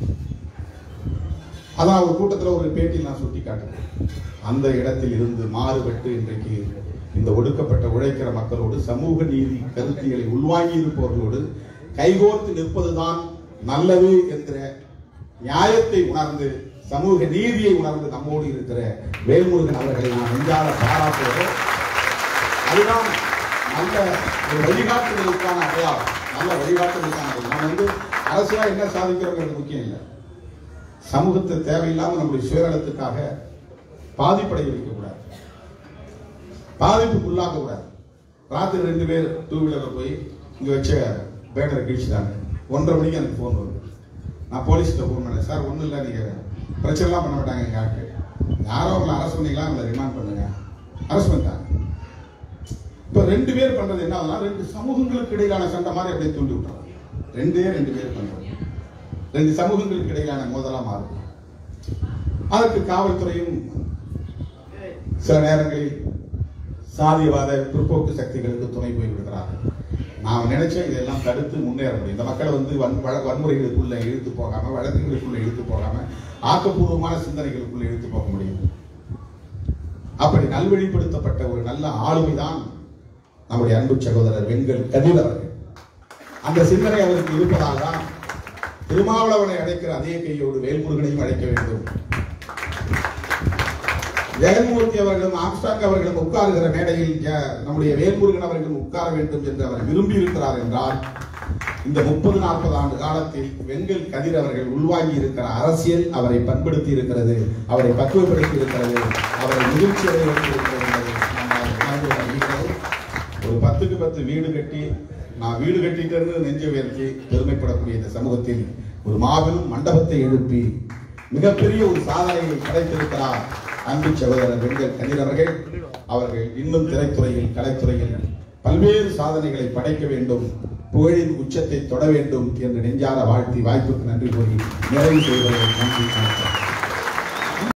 அதான் ஒரு கூட்டத்தில் ஒரு பேட்டியில் நான் சுட்டி காட்டுறேன் அந்த இடத்தில் இருந்து மாறுபட்டு இன்றைக்கு இந்த ஒடுக்கப்பட்ட உழைக்கிற மக்களோடு சமூக நீதி கருத்தியலை உள்வாங்கி இருப்பவர்களோடு கைகோர்த்து நிற்பதுதான் நல்லது என்கிற நியாயத்தை உணர்ந்து சமூக நீதியை உணர்ந்து நம்மோடு இருக்கிற வேல்முருகன் அவர்களை நான் நெஞ்சால பாராட்டுவது அதுதான் நல்ல ஒரு வழிகாட்டுதலுக்கான அடையாளம் நல்ல வழிகாட்டுதலுக்கான அடையாளம். நம்ம வந்து அரசியலா என்ன சாதிக்கிறோங்கிறது முக்கியம் இல்லை சமூகத்தை தேவையில்லாம நம்முடைய சுயநலத்துக்காக பாதிப்படைய வைக்கக்கூடாது பாதிப்புக்குள்ளாக்க கூடாது ராத்திரி ரெண்டு பேர் டூ வீலர்ல போய் இங்க வச்ச பேனரை கிழிச்சிட்டாங்க ஒன்றரை மணிக்கு எனக்கு ஃபோன் வருது நான் போலீஸ்கிட்ட ஃபோன் பண்ணேன் சார் ஒன்றும் இல்லை நீங்க பிரச்சனைலாம் பண்ண மாட்டாங்க எங்க ஆட்கள் யாரோ அவங்களை அரெஸ்ட் பண்ணிக்கலாம் அவங்களை ரிமாண்ட் பண்ணுங்க அரெஸ்ட் பண்ணிட்டாங்க இப்ப ரெண்டு பேர் பண்றது என்ன ஆகுதுன்னா ரெண்டு சமூகங்களுக்கு இடையிலான சண்டை மாதிரி அப்படியே தூண்டி விட்டுறாங்க ரெண்டே ரெண்டு பேர் பண்றது ரெண்டு சமூகங்களுக்கு இடையிலான மோதலா மாறும் அதற்கு காவல்துறையும் சில நேரங்களில் சாதியவாத பிற்போக்கு சக்திகளுக்கு துணை போய் விடுகிறார்கள் நாம் நினைச்சோம் இதெல்லாம் தடுத்து முன்னேற முடியும் இந்த மக்களை வந்து வன் வழ- வன்முறைகளுக்குள்ள இழுத்து போகாம வழக்குகளுக்குள்ள இழுத்து போகாம ஆக்கப்பூர்வமான சிந்தனைகளுக்குள்ள இழுத்து போக முடியும் அப்படி நல்வழிப்படுத்தப்பட்ட ஒரு நல்ல ஆளுமைதான் நம்முடைய அன்பு சகோதரர் வெங்கல் கதிர் அவர்கள் அந்த சிந்தனை அவருக்கு இருப்பதால் தான் திருமாவளவனை அழைக்கிற அதே கையோடு வேல்முருகனையும் அழைக்க வேண்டும் ஜெகன்மூர்த்தி அவர்களும் ஆம்ஸ்டாங் அவர்களும் உட்காருகிற மேடையில் ஜ- நம்முடைய வேல்முருகன் அவர்களும் உட்கார வேண்டும் என்று அவர் விரும்பி இருக்கிறார் என்றால் இந்த முப்பது நாற்பது ஆண்டு காலத்தில் வெங்கல் கதிர் அவர்கள் உள்வாங்கி இருக்கிற அரசியல் அவரை பண்படுத்தி இருக்கிறது அவரை பக்குவப்படுத்தி இருக்கிறது அவரை முதிர்ச்சி அடைய வைத்திருக்கிறது என்பதை நம்மால் உணர்ந்து கொள்ள முடிகிறது. ஒரு பத்துக்கு பத்து வீடு கட்டி நான் வீடு கட்டிட்டு நெஞ்ச உயர்த்தி பெருமைப்படக்கூடிய இந்த சமூகத்தில் ஒரு மாபெரும் மண்டபத்தை எழுப்பி மிகப்பெரிய ஒரு சாதனையை படைத்திருக்கிறார் அன்பு சகோதரர் வெங்கல் கதிர் அவர்கள் அவர்கள் இன்னும் திரைத்துறையில் கலைத்துறையில் பல்வேறு சாதனைகளை படைக்க வேண்டும் புகழின் உச்சத்தை தொட வேண்டும் என்று நெஞ்சார வாழ்த்தி வாய்ப்புக்கு நன்றி கூறி நிறைவு செய்வது நன்றி வணக்கம்